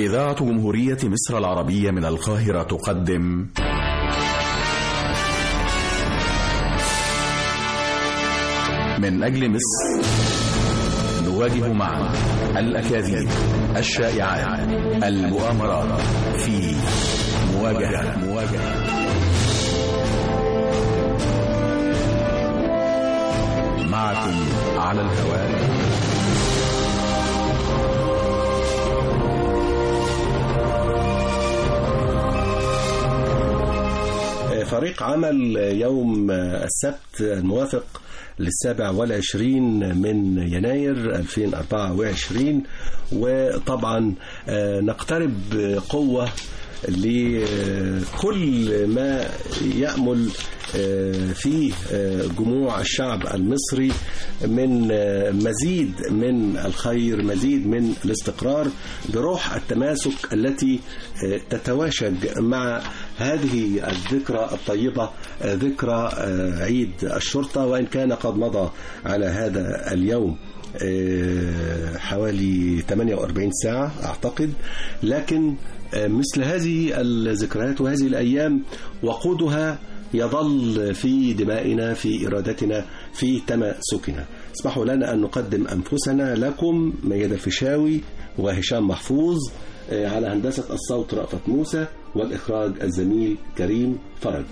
إذاعة جمهورية مصر العربية من القاهرة تقدم من أجل مصر نواجه معا الأكاذيب الشائعات المؤامرات في مواجهة مواجهة معكم على الهواء فريق عمل يوم السبت الموافق للسابع والعشرين من يناير 2024 وطبعا نقترب بقوة لكل ما يأمل في جموع الشعب المصري من مزيد من الخير مزيد من الاستقرار بروح التماسك التي تتواشج مع هذه الذكرى الطيبة ذكرى عيد الشرطة وإن كان قد مضى على هذا اليوم حوالي 48 ساعة أعتقد لكن مثل هذه الذكريات وهذه الأيام وقودها يظل في دمائنا في إرادتنا في تماسكنا اسمحوا لنا أن نقدم أنفسنا لكم ميادة الفيشاوي وهشام محفوظ على هندسة الصوت رأفت موسى والإخراج الزميل كريم فرج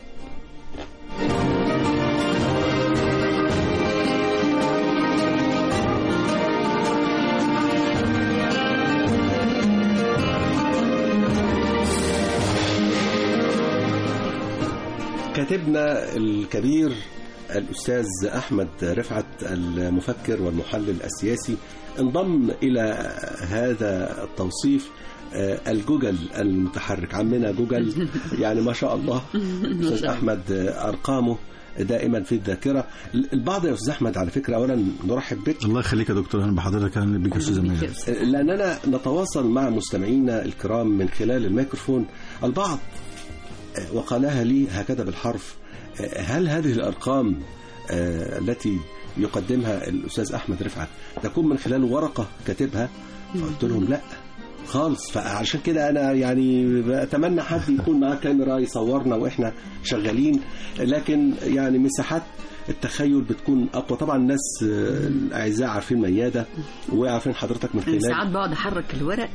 كاتبنا الكبير الأستاذ أحمد رفعت المفكر والمحلل السياسي انضم إلى هذا التوصيف الجوجل المتحرك عمنا جوجل يعني ما شاء الله أستاذ أحمد أرقامه دائما في الذاكره البعض يا استاذ احمد على فكره اولا نرحب بك الله يخليك يا دكتور اهلا بحضرتك اهلا بك يا استاذ ميادة لاننا نتواصل مع مستمعينا الكرام من خلال الميكروفون البعض وقالها لي هكذا بالحرف هل هذه الأرقام التي يقدمها الأستاذ أحمد رفعت تكون من خلال ورقة كاتبها فقلت لهم لا خالص فعشان كده انا يعني اتمنى حد يكون معاه كاميرا يصورنا واحنا شغالين لكن يعني مساحات التخيل بتكون اقوى طبعا الناس الاعزاء عارفين مياده وعارفين حضرتك من خلال ساعات بقعد احرك الورق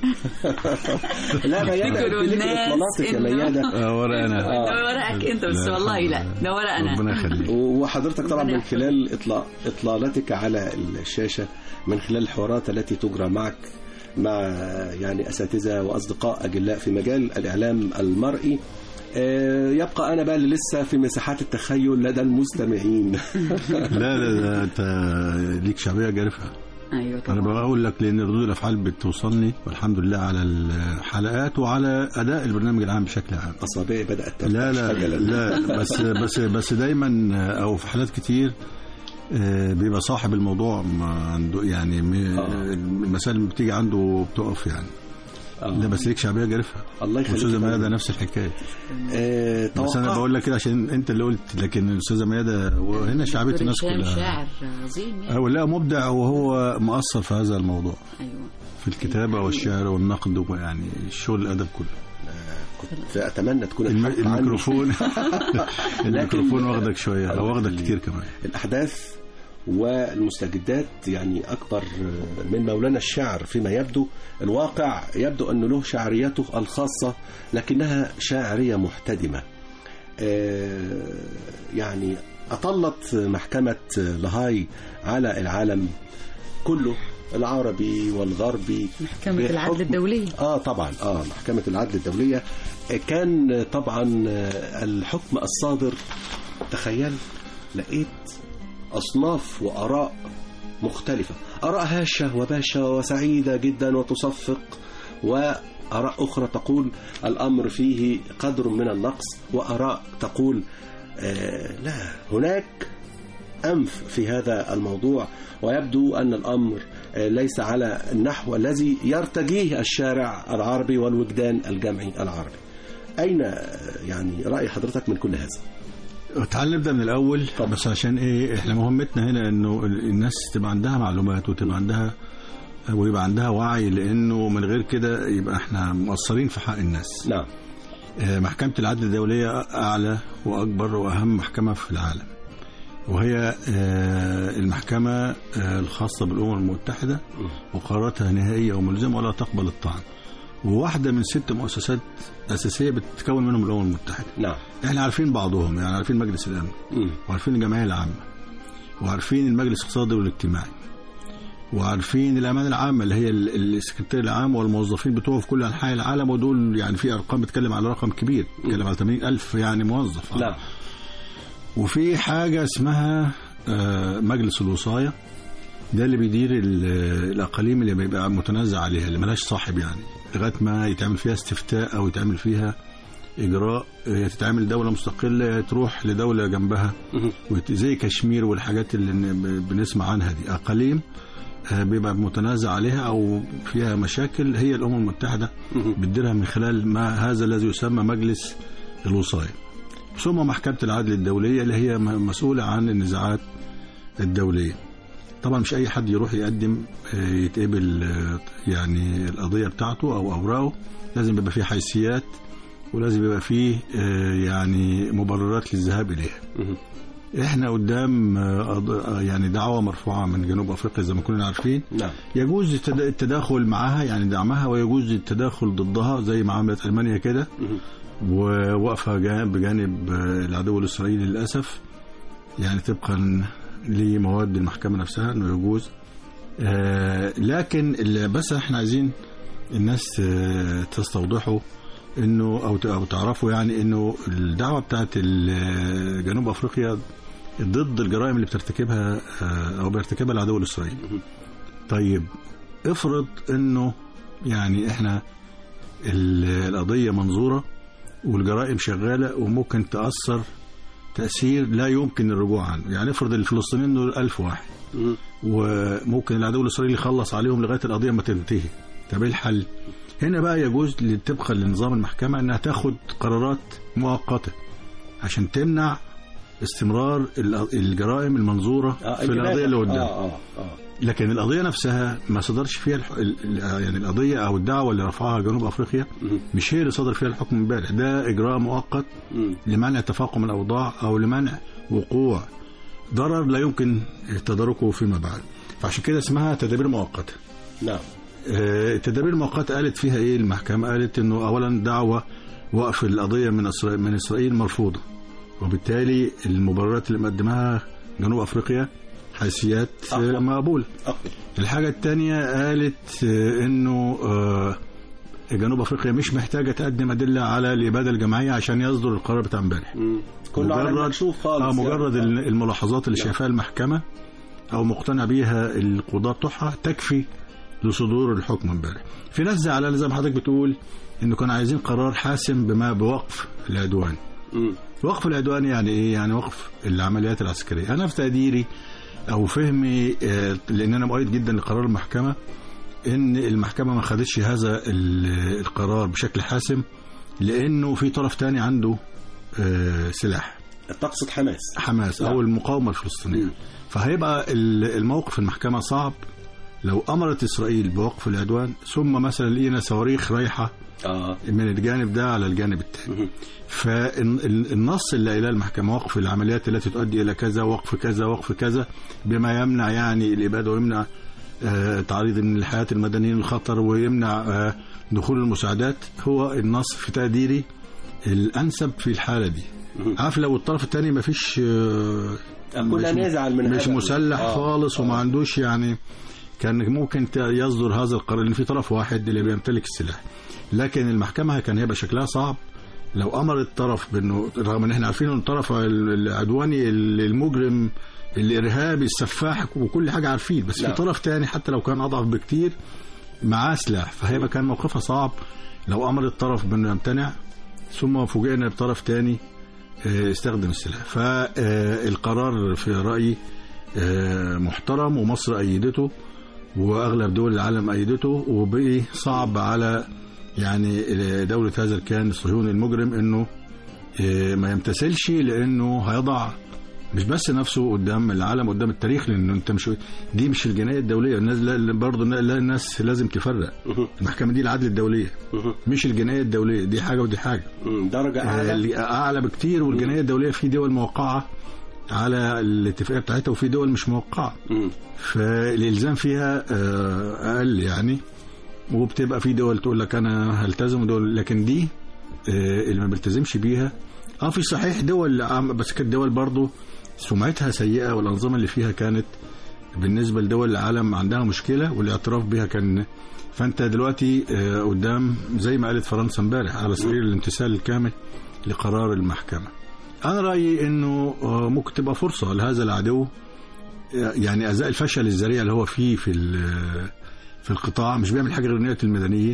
لا مياده ليك اطلالاتك يا مياده ورق انا ده ورقك انت بس والله لا ده ورق انا ربنا يخليك وحضرتك طبعا من خلال اطلاع اطلالاتك على الشاشه من خلال الحوارات التي تجرى معك مع يعني اساتذه واصدقاء اجلاء في مجال الاعلام المرئي يبقى انا بقى اللي لسه في مساحات التخيل لدى المستمعين لا لا لا انت ليك شعبيه جارفه ايوه طبعا انا بقول لك لان ردود الافعال بتوصلني والحمد لله على الحلقات وعلى اداء البرنامج العام بشكل عام اصابعي بدات لا لا لا بس بس بس دايما او في حالات كتير بيبقى صاحب الموضوع ما عنده يعني المسائل اللي بتيجي عنده بتقف يعني لا بس ليك شعبيه جارفه الله يخليك استاذه ميادة نفس الحكايه آه بس انا بقول لك كده عشان انت اللي قلت لكن الاستاذه ميادة وهنا شعبيه الناس كلها شاعر عظيم يعني هو لا مبدع وهو مؤثر في هذا الموضوع ايوه في الكتابه والشعر والنقد ويعني الشغل الادب كله كنت اتمنى تكون الم... الحلقة عني. الميكروفون الميكروفون واخدك شويه او واخدك كتير كمان الاحداث والمستجدات يعني اكبر من مولانا الشعر فيما يبدو الواقع يبدو انه له شعريته الخاصه لكنها شاعريه محتدمه آه، يعني اطلت محكمه لاهاي على العالم كله العربي والغربي محكمة بحكم- العدل الدولية اه طبعا اه محكمة العدل الدولية آه، كان طبعا آه، الحكم الصادر تخيل لقيت أصناف وآراء مختلفة آراء هاشة وباشا وسعيدة جدا وتصفق وآراء أخرى تقول الأمر فيه قدر من النقص وآراء تقول آه لا هناك أنف في هذا الموضوع ويبدو أن الأمر آه، ليس على النحو الذي يرتجيه الشارع العربي والوجدان الجمعي العربي أين آه، يعني رأي حضرتك من كل هذا؟ تعال نبدا من الاول بس عشان ايه احنا مهمتنا هنا انه ال- الناس تبقى عندها معلومات وتبقى عندها ويبقى عندها وعي لانه من غير كده يبقى احنا مقصرين في حق الناس نعم آه، محكمة العدل الدولية أعلى وأكبر وأهم محكمة في العالم وهي آه، المحكمة آه، الخاصة بالأمم المتحدة وقراراتها نهائية وملزمة ولا تقبل الطعن وواحدة من ست مؤسسات أساسية بتتكون منهم الأمم المتحدة نعم احنا عارفين بعضهم يعني عارفين مجلس الأمن مم. وعارفين الجمعية العامة وعارفين المجلس الاقتصادي والاجتماعي وعارفين الأمانة العامة اللي هي ال- السكرتير العام والموظفين بتوعه في كل أنحاء العالم ودول يعني في أرقام بتتكلم على رقم كبير بتتكلم على 80 ألف يعني موظف نعم وفي حاجة اسمها آه، مجلس الوصاية ده اللي بيدير ال- الأقاليم اللي بيبقى متنازع عليها اللي ملهاش صاحب يعني لغاية ما يتعمل فيها استفتاء أو يتعمل فيها إجراء يا تتعمل دولة مستقلة يا تروح لدولة جنبها مم. وت- زي كشمير والحاجات اللي ن- ب- بنسمع عنها دي أقاليم آه، بيبقى متنازع عليها أو فيها مشاكل هي الأمم المتحدة مم. بتديرها من خلال ما هذا الذي يسمى مجلس الوصاية ثم محكمة العدل الدولية اللي هي م- مسؤولة عن النزاعات الدولية طبعا مش أي حد يروح يقدم آه، يتقبل آه، يعني القضية بتاعته أو أوراقه لازم يبقى فيه حيثيات ولازم يبقى فيه آه، يعني مبررات للذهاب إليها مم. احنا قدام آه، قض- آه، يعني دعوة مرفوعة من جنوب أفريقيا زي ما كنا عارفين نعم يجوز التد- التداخل معها يعني دعمها ويجوز التداخل ضدها زي ما عملت ألمانيا كده مم. وواقفة جانب بجانب آه، العدو الإسرائيلي للأسف يعني طبقا لمواد المحكمة نفسها أنه يجوز آه، لكن اللي بس احنا عايزين الناس آه، تستوضحوا انه او ت- او تعرفوا يعني انه الدعوه بتاعت ال- جنوب افريقيا ضد الجرائم اللي بترتكبها آه، او بيرتكبها العدو الاسرائيلي. طيب افرض انه يعني احنا ال- القضيه منظوره والجرائم شغاله وممكن تاثر تاثير لا يمكن الرجوع عنه، يعني افرض الفلسطينيين دول 1000 واحد مم. وممكن العدو الاسرائيلي يخلص عليهم لغايه القضيه ما تنتهي طب ايه الحل هنا بقى يجوز طبقا لنظام المحكمه انها تاخد قرارات مؤقته عشان تمنع استمرار ال- الجرائم المنظوره آه، في القضيه اللي قدام اه اه اه لكن القضيه نفسها ما صدرش فيها الح... ال- ال- يعني القضيه او الدعوه اللي رفعها جنوب افريقيا مم. مش هي اللي صدر فيها الحكم امبارح ده اجراء مؤقت مم. لمنع تفاقم الاوضاع او لمنع وقوع ضرر لا يمكن تداركه فيما بعد فعشان كده اسمها تدابير مؤقته نعم آه، التدابير المؤقته قالت فيها ايه المحكمه قالت انه اولا دعوه وقف القضيه من اسرائيل من اسرائيل مرفوضه وبالتالي المبررات اللي مقدمها جنوب افريقيا حيثيات آه، أقوى. مقبوله أقوى. الحاجه الثانيه قالت آه، انه آه، جنوب افريقيا مش محتاجه تقدم ادله على الاباده الجماعيه عشان يصدر القرار بتاع امبارح مم. كله على مجرد- المكشوف خالص اه مجرد يعني. ال- الملاحظات اللي نعم. شايفاها المحكمه او مقتنع بيها القضاة بتوعها تكفي لصدور الحكم امبارح. في ناس زعلانه زي ما حضرتك بتقول انه كانوا عايزين قرار حاسم بما بوقف العدوان. مم. وقف العدوان يعني ايه؟ يعني وقف العمليات العسكريه. انا في تقديري او فهمي آه، لان انا مؤيد جدا لقرار المحكمه ان المحكمه ما خدتش هذا ال- القرار بشكل حاسم لانه في طرف تاني عنده آه، سلاح. تقصد حماس حماس نعم. او المقاومه الفلسطينيه مم. فهيبقى ال- الموقف المحكمه صعب لو امرت اسرائيل بوقف العدوان ثم مثلا لقينا صواريخ رايحه اه من الجانب ده على الجانب الثاني مم. فالنص اللي قايلاه المحكمه وقف العمليات التي تؤدي الى كذا وقف كذا وقف كذا بما يمنع يعني الاباده ويمنع آه، تعريض الحياه المدنيين للخطر ويمنع آه، دخول المساعدات هو النص في تقديري الانسب في الحاله دي مم. عارف لو الطرف الثاني ما فيش كنا نزعل من مش هذا. مسلح آه. خالص وما آه. عندوش يعني كان ممكن ت- يصدر هذا القرار لان في طرف واحد اللي بيمتلك السلاح لكن المحكمه كان هيبقى شكلها صعب لو امر الطرف بانه رغم ان احنا عارفين ان الطرف ال- العدواني ال- المجرم الارهابي السفاح وكل حاجه عارفين بس نعم. في طرف تاني حتى لو كان اضعف بكتير معاه سلاح فهيبقى كان موقفها صعب لو امر الطرف بانه يمتنع ثم فوجئنا بطرف تاني آه، استخدم السلاح فالقرار في رأيي آه، محترم ومصر أيدته وأغلب دول العالم أيدته وبقي صعب على يعني دولة هذا الكيان الصهيوني المجرم إنه آه، ما يمتثلش لأنه هيضع مش بس نفسه قدام العالم قدام التاريخ لان انت مش دي مش الجنايه الدوليه الناس لا- برضه لا- الناس لازم تفرق مهم. المحكمه دي العدل الدوليه مهم. مش الجنايه الدوليه دي حاجه ودي حاجه مم. درجة آه، أعلى اللي اعلى بكتير والجنايه الدوليه في دول موقعه على الاتفاقيه بتاعتها وفي دول مش موقعه مم. فالالزام فيها آه، اقل يعني وبتبقى في دول تقول لك انا هلتزم ودول لكن دي آه، اللي ما بيلتزمش بيها اه في صحيح دول عم- بس كانت دول برضه سمعتها سيئه والانظمه اللي فيها كانت بالنسبه لدول العالم عندها مشكله والاعتراف بها كان فانت دلوقتي آه، قدام زي ما قالت فرنسا امبارح على سبيل الامتثال الكامل لقرار المحكمه انا رايي انه آه، ممكن تبقى فرصه لهذا العدو يعني ازاء الفشل الذريع اللي هو فيه في ال- في القطاع مش بيعمل حاجه غير انه يقتل المدنيين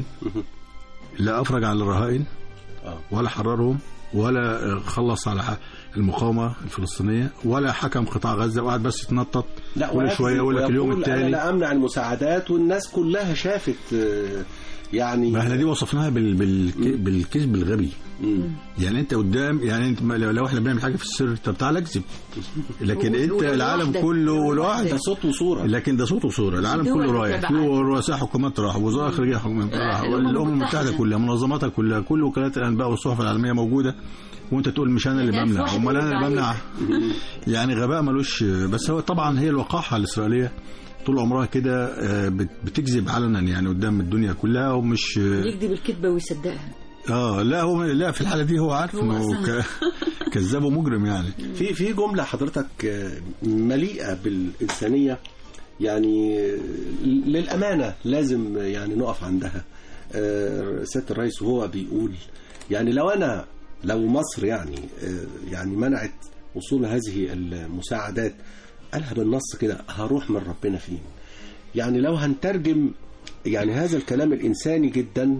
لا افرج على الرهائن آه. ولا حررهم ولا خلص على ح- المقاومه الفلسطينيه ولا حكم قطاع غزه وقعد بس يتنطط لا كل ويكذب شويه يقول لك اليوم ويقول أنا التالي لا أمنع المساعدات والناس كلها شافت آه، يعني ما احنا دي وصفناها بال... بال... بالكذب الغبي مم. يعني انت قدام يعني انت ما- لو لو احنا بنعمل حاجه في السر طب تعالى اكذب لكن و- انت ولوحدك. العالم كله لوحدك ده صوت وصورة لكن ده صوت وصوره العالم دول كله رايح في متابعة. رؤساء حكومات راحوا وزراء خارجيه حكومات راحوا الأمم الامم المتحدة. المتحده كلها منظماتها كلها كل وكالات الانباء والصحف العالميه موجوده وانت تقول مش انا اللي يعني بمنع ألف واحد امال انا اللي يرد بمنع يعني غباء ملوش بس هو طبعا هي الوقاحه الاسرائيليه طول عمرها كده آه، بت- بتكذب علنا يعني قدام الدنيا كلها ومش يكذب الكذبه ويصدقها اه لا هو لا في الحاله دي هو عارف هو انه أصلاً. ك- كذاب ومجرم يعني في في جملة حضرتك آه، مليئة بالإنسانية يعني آه، للأمانة لازم يعني نقف عندها آه، سيادة الرئيس وهو بيقول يعني لو أنا لو مصر يعني آه، يعني منعت وصول هذه المساعدات قالها بالنص كده هروح من ربنا فين يعني لو هنترجم يعني هذا الكلام الإنساني جدا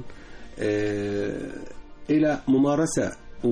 آه، إلى ممارسة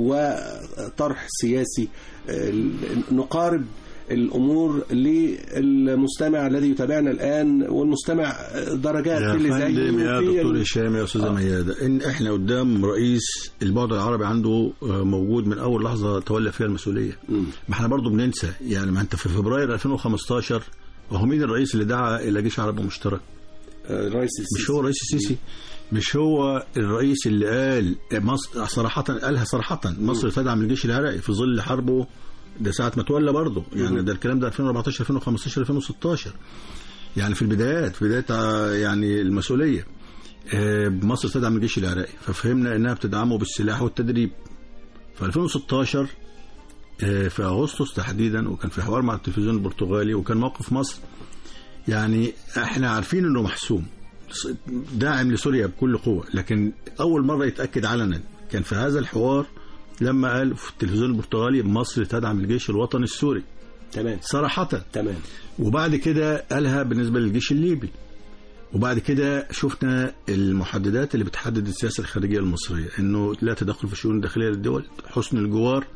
وطرح سياسي آه، نقارب الأمور للمستمع الذي يتابعنا الآن والمستمع درجات يا في اللي فندم زيه يا وفي دكتور ال- هشام يا استاذه آه. ميادة ان احنا قدام رئيس البعد العربي عنده آه، موجود من اول لحظه تولى فيها المسؤوليه مم. ما احنا برضو بننسى يعني ما انت في فبراير 2015 وهو مين الرئيس اللي دعا الى جيش عربي مشترك آه، الرئيس السيسي مش هو الرئيس السيسي مش هو الرئيس اللي قال مصر صراحة قالها صراحة مصر تدعم الجيش العراقي في ظل حربه ده ساعة ما تولى برضه يعني ده الكلام ده 2014 2015 2016 يعني في البدايات في بداية آه، يعني المسؤولية آه، مصر تدعم الجيش العراقي ففهمنا انها بتدعمه بالسلاح والتدريب في 2016 آه، في اغسطس تحديدا وكان في حوار مع التلفزيون البرتغالي وكان موقف مصر يعني احنا عارفين انه محسوم داعم لسوريا بكل قوه لكن اول مره يتاكد علنا كان في هذا الحوار لما قال في التلفزيون البرتغالي مصر تدعم الجيش الوطني السوري تمام صراحه تمام وبعد كده قالها بالنسبه للجيش الليبي وبعد كده شفنا المحددات اللي بتحدد السياسه الخارجيه المصريه انه لا تدخل في الشؤون الداخليه للدول حسن الجوار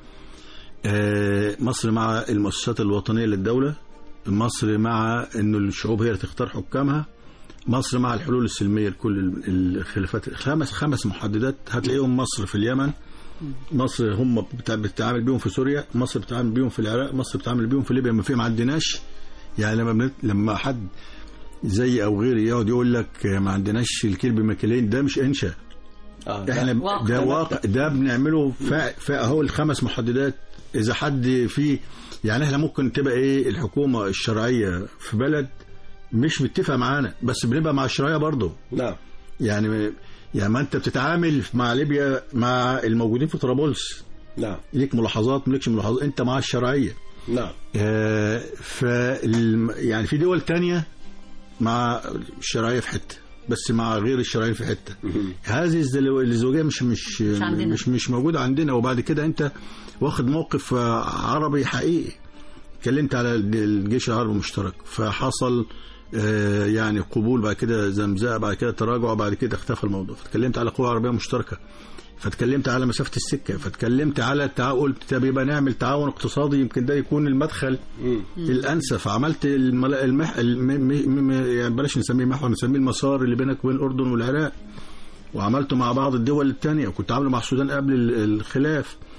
آه، مصر مع المؤسسات الوطنيه للدوله مصر مع انه الشعوب هي اللي تختار حكامها مصر مع الحلول السلميه لكل ال- الخلافات خمس خمس محددات هتلاقيهم مصر في اليمن مصر هم بتع- بتتعامل بيهم في سوريا مصر بتتعامل بيهم في العراق مصر بتتعامل بيهم في ليبيا ما في ما عندناش يعني لما بنت... لما حد زي او غيري يقعد يقول لك ما عندناش الكيل بمكيلين ده مش انشا آه، ده احنا واقع. ده واقع ده بنعمله فا فا- اهو الخمس محددات اذا حد فيه يعني احنا ممكن تبقى ايه الحكومه الشرعيه في بلد مش متفقه معانا بس بنبقى مع الشرعيه برضه نعم يعني يعني ما انت بتتعامل مع ليبيا مع الموجودين في طرابلس نعم ليك ملاحظات مالكش ملاحظات انت مع الشرعيه نعم آه ف يعني في دول تانية مع الشرعيه في حته بس مع غير الشرعيه في حته هذه الزلو- الزوجيه مش مش مش عندنا. مش مش موجوده عندنا وبعد كده انت واخد موقف آه، عربي حقيقي اتكلمت على الجيش العربي المشترك فحصل آه، يعني قبول بعد كده زمزاء بعد كده تراجع بعد كده اختفى الموضوع فاتكلمت على قوة عربية مشتركة فاتكلمت على مسافة السكة فاتكلمت على التعاون طب يبقى نعمل تعاون اقتصادي يمكن ده يكون المدخل مم. الانسب فعملت المل... المح... الم... م... م... يعني بلاش نسميه محور نسميه المسار اللي بينك وبين الاردن والعراق وعملته مع بعض الدول الثانيه وكنت عامله مع السودان قبل ال- الخلاف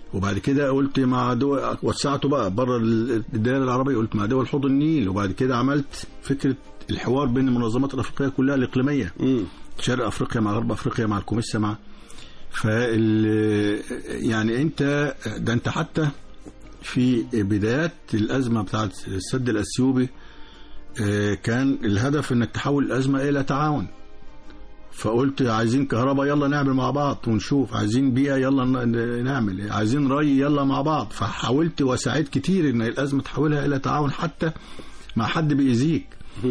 وبعد كده قلت مع دول وسعته بقى بره الدائره العربيه قلت مع دول حوض النيل وبعد كده عملت فكره الحوار بين المنظمات الافريقيه كلها الاقليميه مم. شرق افريقيا مع غرب افريقيا مع الكوميسا مع فال يعني انت ده انت حتى في بدايات الازمه بتاعت السد الاثيوبي آه، كان الهدف انك تحول الازمه الى تعاون فقلت عايزين كهرباء يلا نعمل مع بعض ونشوف عايزين بيئه يلا ن- نعمل عايزين ري يلا مع بعض فحاولت وسعيت كتير ان الازمه تحولها الى تعاون حتى مع حد بيأذيك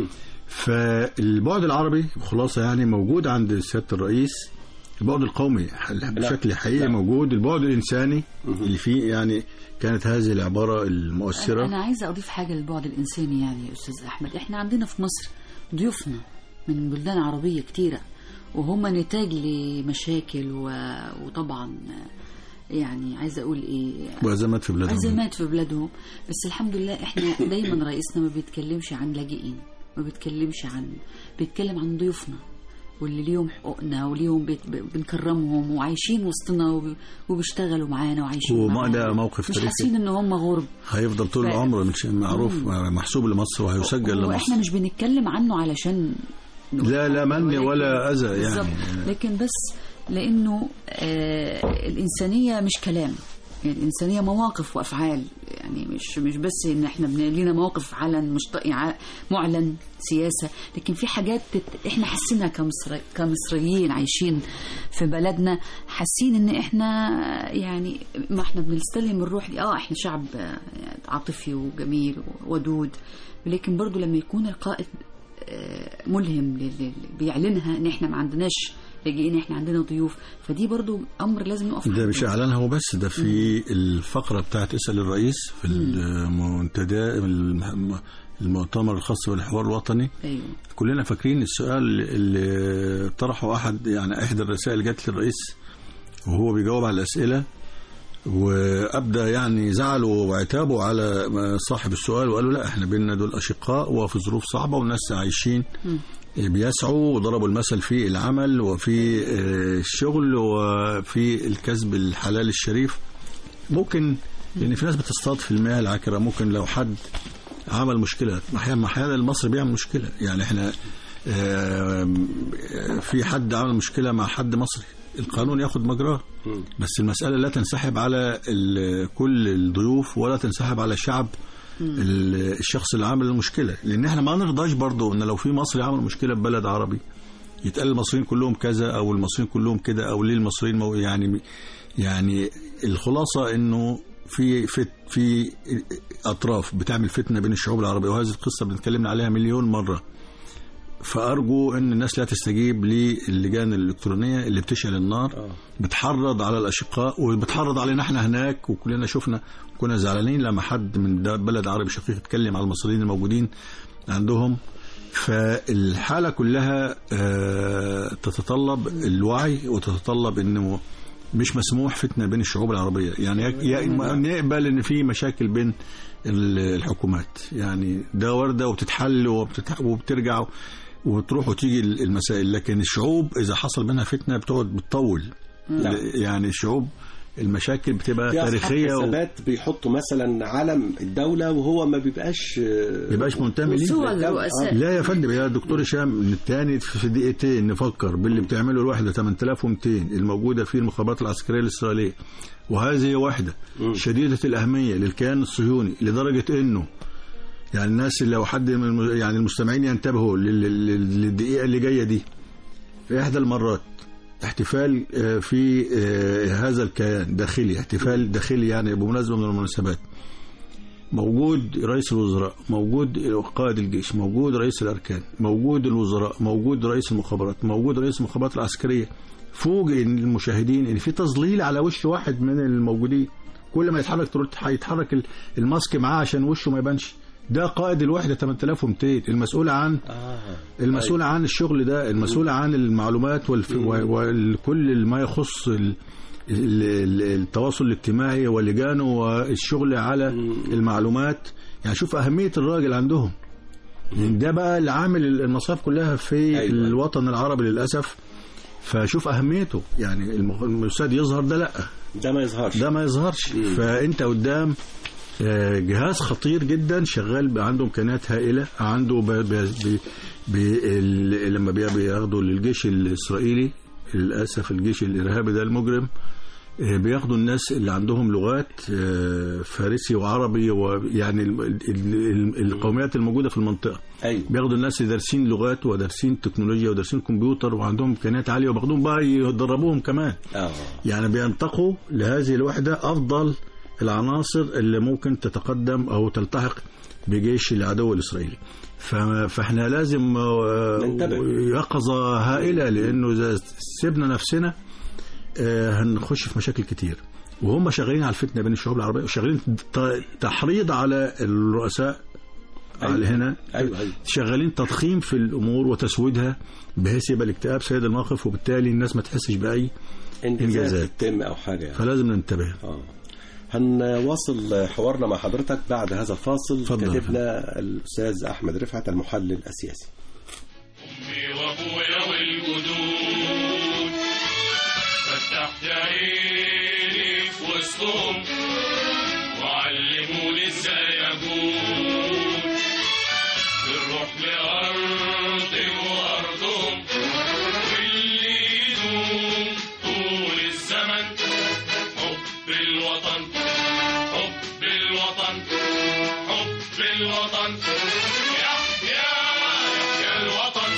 فالبعد العربي بخلاصه يعني موجود عند سياده الرئيس البعد القومي بشكل حقيقي لا. موجود البعد الانساني اللي فيه يعني كانت هذه العباره المؤثره أنا عايزة أضيف حاجة للبعد الإنساني يعني يا أستاذ أحمد إحنا عندنا في مصر ضيوفنا من بلدان عربية كتيرة وهم نتاج لمشاكل و... وطبعا يعني عايزة أقول إيه وازمات في بلادهم أزمات في بلادهم بس الحمد لله إحنا دايما رئيسنا ما بيتكلمش عن لاجئين ما بيتكلمش عن بيتكلم عن ضيوفنا واللي ليهم حقوقنا وليهم بيت... بنكرمهم وعايشين وسطنا وب... وبيشتغلوا معانا وعايشين وما معانا ده موقف مش تاريخي. حاسين ان هم غرب هيفضل طول ف- العمر مش معروف محسوب لمصر وهيسجل واحنا لمصر مش بنتكلم عنه علشان لا لا من ولكن- ولا اذى يعني بالظبط لكن بس لانه آه الانسانيه مش كلام يعني الانسانيه مواقف وافعال يعني مش مش بس ان احنا بن- لينا مواقف علن مش ط- يع- معلن سياسه لكن في حاجات تت- احنا حاسينها كمصر كمصريين عايشين في بلدنا حاسين ان احنا يعني ما احنا بنستلهم الروح دي اه احنا شعب آه، عاطفي وجميل وودود لكن برضو لما يكون القائد آه، ملهم لل- لل- بيعلنها ان احنا ما عندناش لاجئين احنا عندنا ضيوف فدي برضو امر لازم نقف ده عنده. مش اعلانها هو بس ده في الفقره بتاعت اسال الرئيس في المنتدى الم- المؤتمر الخاص بالحوار الوطني ايوه كلنا فاكرين السؤال اللي طرحه احد يعني احدى الرسائل جت للرئيس وهو بيجاوب على الاسئله وابدى يعني زعله وعتابه على صاحب السؤال وقال له لا احنا بينا دول اشقاء وفي ظروف صعبه والناس عايشين بيسعوا وضربوا المثل في العمل وفي آه، الشغل وفي الكسب الحلال الشريف ممكن لان في ناس بتصطاد في المياه العكره ممكن لو حد عمل مشكله احيانا احيانا المصري بيعمل مشكله يعني احنا آم، في حد عمل مشكله مع حد مصري القانون ياخد مجراه بس المساله لا تنسحب على ال- كل الضيوف ولا تنسحب على الشعب ال- الشخص اللي عمل المشكله لان احنا ما نرضاش برضه ان لو في مصري عمل مشكله في بلد عربي يتقال المصريين كلهم كذا او المصريين كلهم كده او ليه المصريين مو يعني يعني الخلاصه انه في فت في اطراف بتعمل فتنه بين الشعوب العربيه وهذه القصه بنتكلمنا عليها مليون مره فارجو ان الناس لا تستجيب للجان الالكترونيه اللي بتشعل النار بتحرض على الاشقاء وبتحرض علينا احنا هناك وكلنا شفنا كنا زعلانين لما حد من ده بلد عربي شقيق اتكلم على المصريين الموجودين عندهم فالحاله كلها آه، تتطلب الوعي وتتطلب انه مش مسموح فتنه بين الشعوب العربيه يعني يك- يا- ما نقبل ان في مشاكل بين ال- الحكومات يعني ده ورده وبتتحل وبتتح- وبترجع وتروح وتيجي المسائل لكن الشعوب اذا حصل منها فتنه بتقعد بتطول نعم. يعني الشعوب المشاكل بتبقى في أصحاب تاريخيه و- حسابات بيحطوا مثلا علم الدولة وهو ما بيبقاش ما يبقاش منتمي ليه وصور لا، الرؤساء لا يا فندم يا دكتور هشام الثاني في دقيقتين نفكر باللي بتعمله الوحده 8200 الموجوده في المخابرات العسكريه الاسرائيليه وهذه وحده شديده الاهميه للكيان الصهيوني لدرجه انه يعني الناس اللي لو حد من الم- يعني المستمعين ينتبهوا لل- لل- للدقيقه اللي جايه دي في احدى المرات احتفال آه، في آه، هذا الكيان داخلي احتفال داخلي يعني بمناسبه من المناسبات موجود رئيس الوزراء موجود قائد الجيش موجود رئيس الأركان موجود الوزراء موجود رئيس المخابرات موجود رئيس المخابرات العسكرية فوجئ إن المشاهدين ان في تظليل على وش واحد من الموجودين كل ما يتحرك ترد هيتحرك ال- الماسك معاه عشان وشه ما يبانش ده قائد الوحده 8200 المسؤول عن المسؤول عن الشغل ده المسؤول عن المعلومات والف... وكل ما يخص ال... ال- ال- التواصل الاجتماعي ولجانه والشغل على المعلومات يعني شوف أهمية الراجل عندهم يعني ده بقى اللي عامل المصاف كلها في أيوة. الوطن العربي للأسف فشوف اهميته يعني الم- الاستاذ يظهر ده لا ده ما يظهرش ده ما يظهرش فانت قدام آه، جهاز خطير جدا شغال ب- عنده امكانيات هائله عنده ب... ب... ب... ب... ال... لما بي- بياخدوا للجيش الاسرائيلي للاسف الجيش الارهابي ده المجرم آه، بياخدوا الناس اللي عندهم لغات آه، فارسي وعربي ويعني ال... ال... ال... القوميات الموجوده في المنطقه ايوه بياخدوا الناس اللي دارسين لغات ودارسين تكنولوجيا ودارسين كمبيوتر وعندهم امكانيات عاليه وبياخدوهم بقى يدربوهم كمان اه يعني بينتقوا لهذه الوحدة أفضل العناصر اللي ممكن تتقدم أو تلتحق بجيش العدو الإسرائيلي ف- فاحنا لازم آه، ننتبه. يقظة هائلة لأنه إذا سيبنا نفسنا آه، هنخش في مشاكل كتير وهم شغالين على الفتنة بين الشعوب العربية وشغالين ت- تحريض على الرؤساء على هنا ايوه ايوه شغالين تضخيم في الأمور وتسويدها بحيث يبقى الاكتئاب سيد الموقف وبالتالي الناس ما تحسش بأي انجازات إنجازات. تتم او حاجه يعني فلازم ننتبه اه هنواصل حوارنا مع حضرتك بعد هذا الفاصل اتفضل. كاتبنا الاستاذ احمد رفعت المحلل السياسي امي وابويا والجدود فتحت عيني في وسطهم وعلموني ازاي اجود بالروح لارضي وارضهم واللي يدوم طول الزمن حب الوطن حب الوطن حب الوطن يحيى يحيى الوطن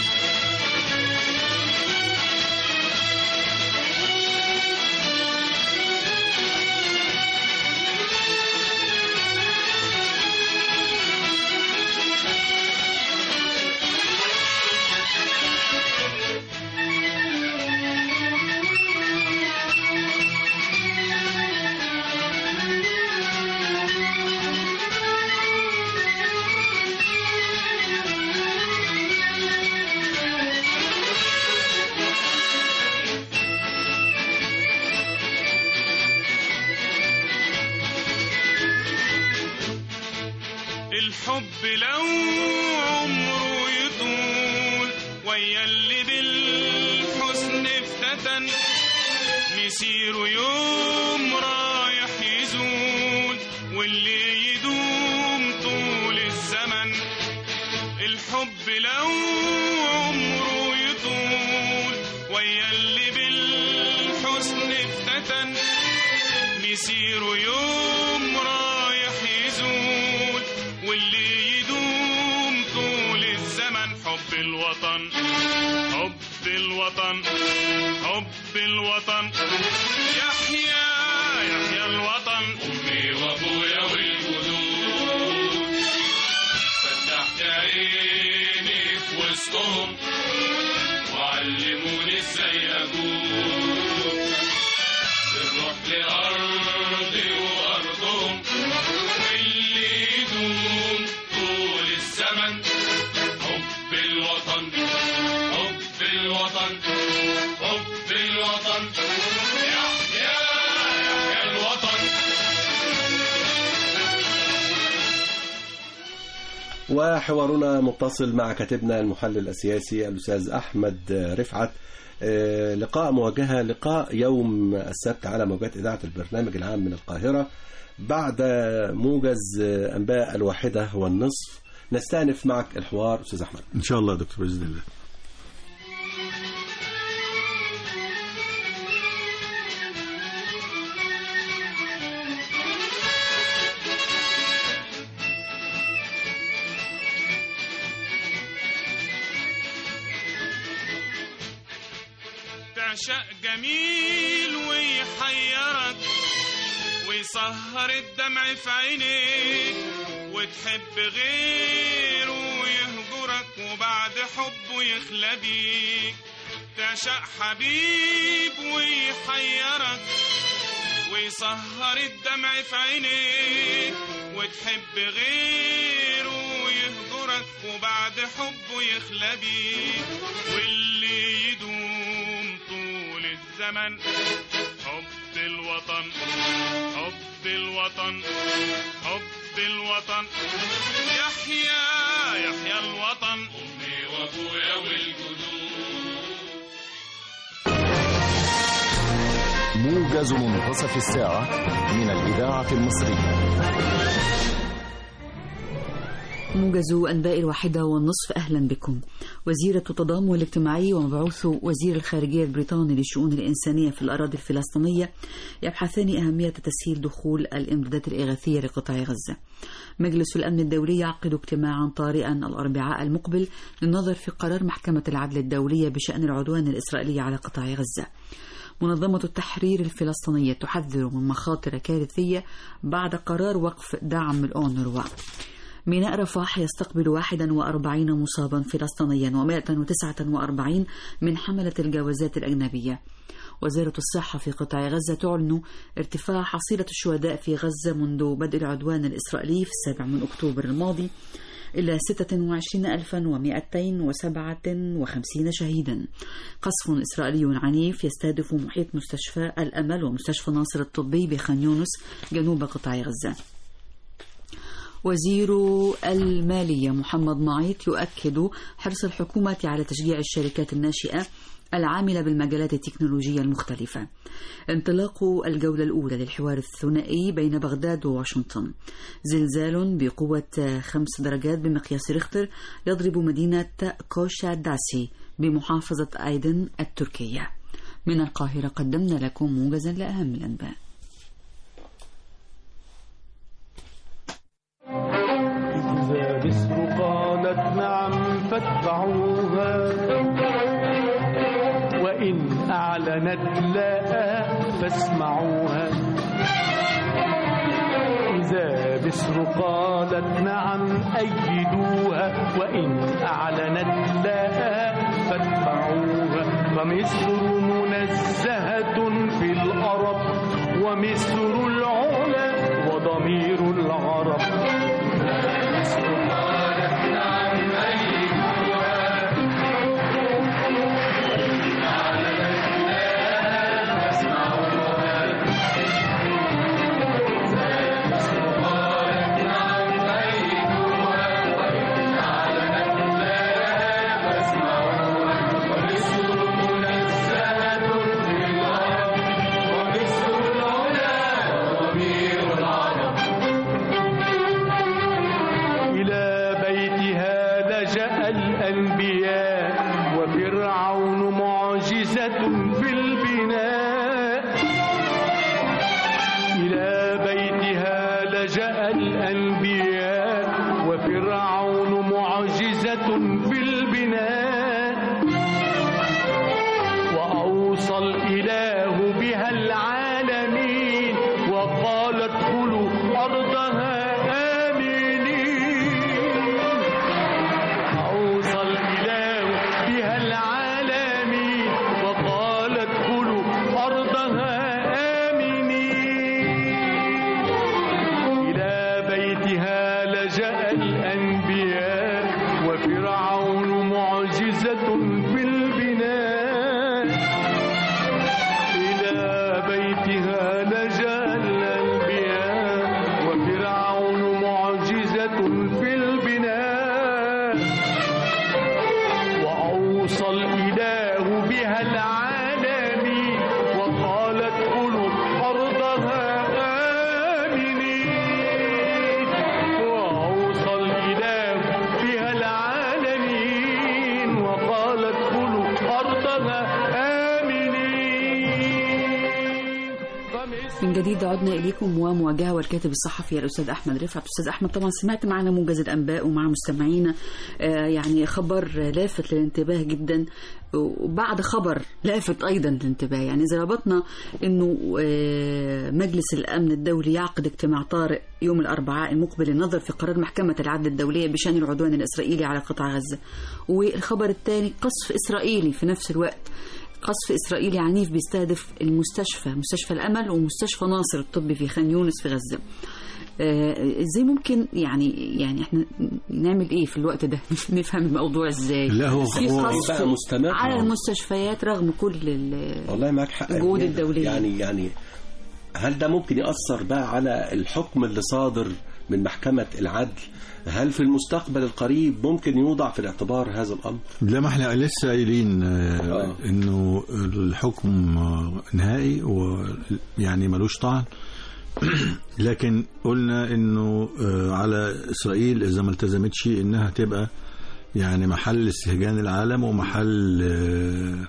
الحب لو عمره يطول ويا اللي بالحسن افتتن مسيره يوم رايح يزول واللي يدوم طول الزمن الحب لو عمره يطول ويا اللي بالحسن افتتن مسيره يوم رايح يزول واللي يدوم طول الزمن حب الوطن حب الوطن حب الوطن يحيى يحيى الوطن امي وابويا والجدود فتحت عيني في وسطهم وعلموني ازاي اجود بالروح لأرضي وأرضهم واللي يدوم طول الزمن حب الوطن حب الوطن حب الوطن يحيى يحيى الوطن وحوارنا متصل مع كاتبنا المحلل السياسي الأستاذ أحمد رفعت آه، لقاء مواجهة لقاء يوم السبت على موجات إذاعة البرنامج العام من القاهرة بعد موجز آه، أنباء الواحدة والنصف نستأنف معك الحوار أستاذ أحمد إن شاء الله يا دكتور بإذن الله تعشق جميل ويحيرك ويسهر الدمع في عينيك وتحب غيره ويهجرك وبعد حبه يخلى بيك تعشق حبيب ويحيرك ويسهر الدمع في عينيك وتحب غيره ويهجرك وبعد حبه يخلى بيك واللي يدوم طول الزمن حب الوطن حب الوطن حب الوطن يحيى يحيى الوطن امي وابويا والجدود موجز منتصف الساعة من الإذاعة المصرية موجز أنباء الواحدة والنصف أهلا بكم وزيرة التضامن الاجتماعي ومبعوث وزير الخارجية البريطاني للشؤون الإنسانية في الأراضي الفلسطينية يبحثان أهمية تسهيل دخول الإمدادات الإغاثية لقطاع غزة مجلس الأمن الدولي يعقد اجتماعا طارئا الأربعاء المقبل للنظر في قرار محكمة العدل الدولية بشأن العدوان الإسرائيلي على قطاع غزة منظمة التحرير الفلسطينية تحذر من مخاطر كارثية بعد قرار وقف دعم الأونروا ميناء رفح يستقبل 41 مصابا فلسطينيا و149 من حملة الجوازات الأجنبية وزارة الصحة في قطاع غزة تعلن ارتفاع حصيلة الشهداء في غزة منذ بدء العدوان الإسرائيلي في السابع من أكتوبر الماضي إلى 26257 شهيدا قصف إسرائيلي عنيف يستهدف محيط مستشفى الأمل ومستشفى ناصر الطبي بخان يونس جنوب قطاع غزة وزير المالية محمد معيط يؤكد حرص الحكومة على تشجيع الشركات الناشئة العاملة بالمجالات التكنولوجية المختلفة انطلاق الجولة الأولى للحوار الثنائي بين بغداد وواشنطن زلزال بقوة خمس درجات بمقياس ريختر يضرب مدينة كوشا داسي بمحافظة أيدن التركية من القاهرة قدمنا لكم موجزا لأهم الأنباء إذا مصر قالت نعم فاتبعوها وإن أعلنت لا فاسمعوها إذا مصر قالت نعم أيدوها وإن أعلنت لا فاتبعوها فمصر منزهة في الأرب ومصر العلا وضمير العرب إلى بيتها لجأ الأنبياء وفرعون معجزة في البناء إلى بيتها لجأ الأنبياء وفرعون معجزة في البناء وأوصى الإله بها العالمين وقال ادخلوا أرضها آمنين أوصى الإله بها العالمين وقال ادخلوا أرضها آمنين إلى بيتها لجأ الأنبياء وفرعون معجزة في البناء إلى بيتها لجأ الأنبياء وفرعون معجزة في البناء وأوصى الإله بها العالمين وقال ادخلوا أرضها آمنين وأوصى الإله بها العالمين وقال ادخلوا أرضها آمنين من جديد عدنا إليكم ومواجهة والكاتب الصحفي الأستاذ أحمد رفعت أستاذ أحمد طبعا سمعت معنا موجز الأنباء ومع مستمعينا آه، يعني خبر لافت للانتباه جدا وبعد خبر لافت أيضا للانتباه يعني إذا ربطنا أنه آه، مجلس الأمن الدولي يعقد اجتماع طارئ يوم الأربعاء المقبل للنظر في قرار محكمة العدل الدولية بشأن العدوان الإسرائيلي على قطاع غزة والخبر الثاني قصف إسرائيلي في نفس الوقت قصف إسرائيلي عنيف بيستهدف المستشفى مستشفى الأمل ومستشفى ناصر الطبي في خان يونس في غزة آه، ازاي ممكن يعني يعني احنا نعمل ايه في الوقت ده نفهم الموضوع ازاي لا، هو- في هو- قصف بقى مستمر. على المستشفيات رغم كل ال- والله معك حق الجهود يعني- الدولية. يعني يعني هل ده ممكن يأثر بقى على الحكم اللي صادر من محكمة العدل هل في المستقبل القريب ممكن يوضع في الاعتبار هذا الأمر؟ لا ما احنا لسه قايلين آه، آه. انه الحكم آه، نهائي ويعني ملوش طعن لكن قلنا انه آه، على اسرائيل اذا ما التزمتش انها تبقى يعني محل استهجان العالم ومحل آه،